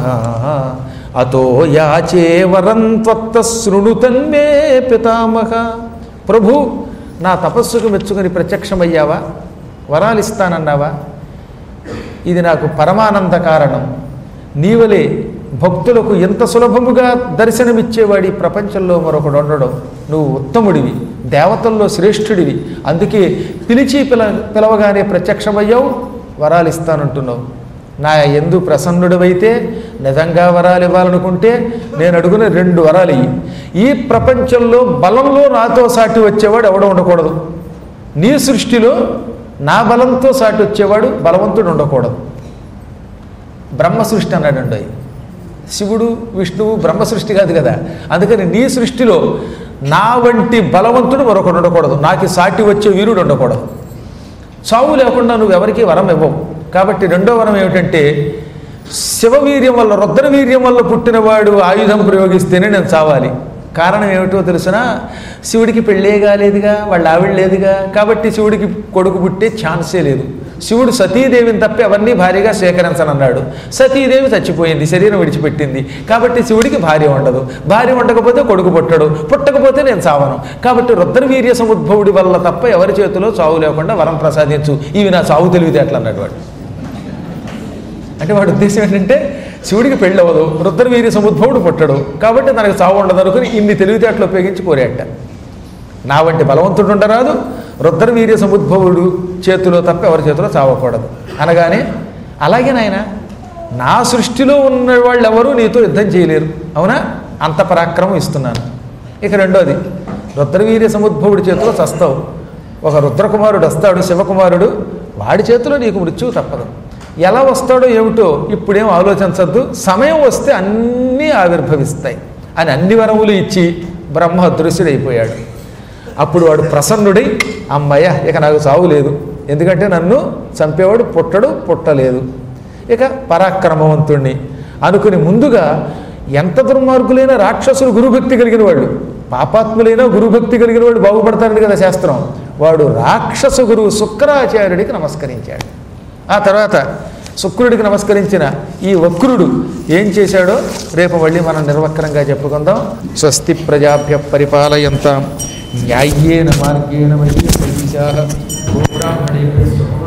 అతో యాచే వరం త్వత్త శృణుతన్మే పితామహ ప్రభు నా తపస్సుకు మెచ్చుకొని ప్రత్యక్షమయ్యావా వరాలు ఇస్తానన్నావా ఇది నాకు పరమానంద కారణం నీవలే భక్తులకు ఎంత సులభముగా దర్శనమిచ్చేవాడి ఈ ప్రపంచంలో మరొకడు ఉండడం నువ్వు ఉత్తముడివి దేవతల్లో శ్రేష్ఠుడివి అందుకే పిలిచి పిల పిలవగానే ప్రత్యక్షమయ్యావు వరాలు ఇస్తానంటున్నావు నా ఎందు ప్రసన్నుడివైతే నిజంగా వరాలు ఇవ్వాలనుకుంటే నేను అడుగున రెండు వరాలు ఇయ్యి ఈ ప్రపంచంలో బలంలో నాతో సాటి వచ్చేవాడు ఎవడ ఉండకూడదు నీ సృష్టిలో నా బలంతో సాటి వచ్చేవాడు బలవంతుడు ఉండకూడదు బ్రహ్మ సృష్టి అన్నాడండి అయి శివుడు విష్ణువు బ్రహ్మ సృష్టి కాదు కదా అందుకని నీ సృష్టిలో నా వంటి బలవంతుడు మరొకడు ఉండకూడదు నాకు సాటి వచ్చే వీరుడు ఉండకూడదు చావు లేకుండా నువ్వు ఎవరికీ వరం ఇవ్వవు కాబట్టి రెండో వరం ఏమిటంటే శివవీర్యం వల్ల రుద్రవీర్యం వల్ల పుట్టినవాడు ఆయుధం ప్రయోగిస్తేనే నేను చావాలి కారణం ఏమిటో తెలుసునా శివుడికి పెళ్ళే కాలేదుగా వాళ్ళ ఆవిడ లేదుగా కాబట్టి శివుడికి కొడుకు పుట్టే ఛాన్సే లేదు శివుడు సతీదేవిని తప్పి అవన్నీ భార్యగా స్వీకరించనన్నాడు సతీదేవి చచ్చిపోయింది శరీరం విడిచిపెట్టింది కాబట్టి శివుడికి భార్య ఉండదు భార్య ఉండకపోతే కొడుకు పుట్టడు పుట్టకపోతే నేను చావను కాబట్టి రుద్రవీర్య సముద్భవుడి వల్ల తప్ప ఎవరి చేతిలో చావు లేకుండా వరం ప్రసాదించు ఇవి నా చావు తెలివితేటలు అన్నాడు వాడు అంటే వాడి ఉద్దేశం ఏంటంటే శివుడికి పెళ్ళి అవ్వదు రుద్రవీర్య సముద్భవుడు పుట్టడు కాబట్టి తనకు చావు ఉండదు అనుకుని ఇన్ని తెలివితేటలు ఉపయోగించి కోరేట నా వంటి బలవంతుడు ఉండరాదు రుద్రవీర్య సముద్భవుడు చేతిలో తప్ప ఎవరి చేతిలో చావకూడదు అనగానే అలాగే నాయన నా సృష్టిలో ఉన్న వాళ్ళు ఎవరు నీతో యుద్ధం చేయలేరు అవునా అంత పరాక్రమం ఇస్తున్నాను ఇక రెండోది రుద్రవీర్య సముద్భవుడి చేతిలో చస్తావు ఒక రుద్రకుమారుడు వస్తాడు శివకుమారుడు వాడి చేతిలో నీకు మృత్యువు తప్పదు ఎలా వస్తాడో ఏమిటో ఇప్పుడేం ఆలోచించద్దు సమయం వస్తే అన్నీ ఆవిర్భవిస్తాయి అని అన్ని వరములు ఇచ్చి బ్రహ్మ అదృశ్యుడైపోయాడు అప్పుడు వాడు ప్రసన్నుడై అమ్మయ్య ఇక నాకు చావు లేదు ఎందుకంటే నన్ను చంపేవాడు పుట్టడు పుట్టలేదు ఇక పరాక్రమవంతుణ్ణి అనుకుని ముందుగా ఎంత దుర్మార్గులైన రాక్షసులు గురుభక్తి కలిగిన వాళ్ళు పాపాత్ములైన గురుభక్తి కలిగిన వాళ్ళు బాగుపడతారని కదా శాస్త్రం వాడు రాక్షస గురువు శుక్రాచార్యుడికి నమస్కరించాడు ఆ తర్వాత శుక్రుడికి నమస్కరించిన ఈ వక్రుడు ఏం చేశాడో రేపు మళ్ళీ మనం నిర్వక్రంగా చెప్పుకుందాం స్వస్తి ప్రజాభ్య పరిపాలయంతాం న్యాయ్యేన మార్గేణ మయ్య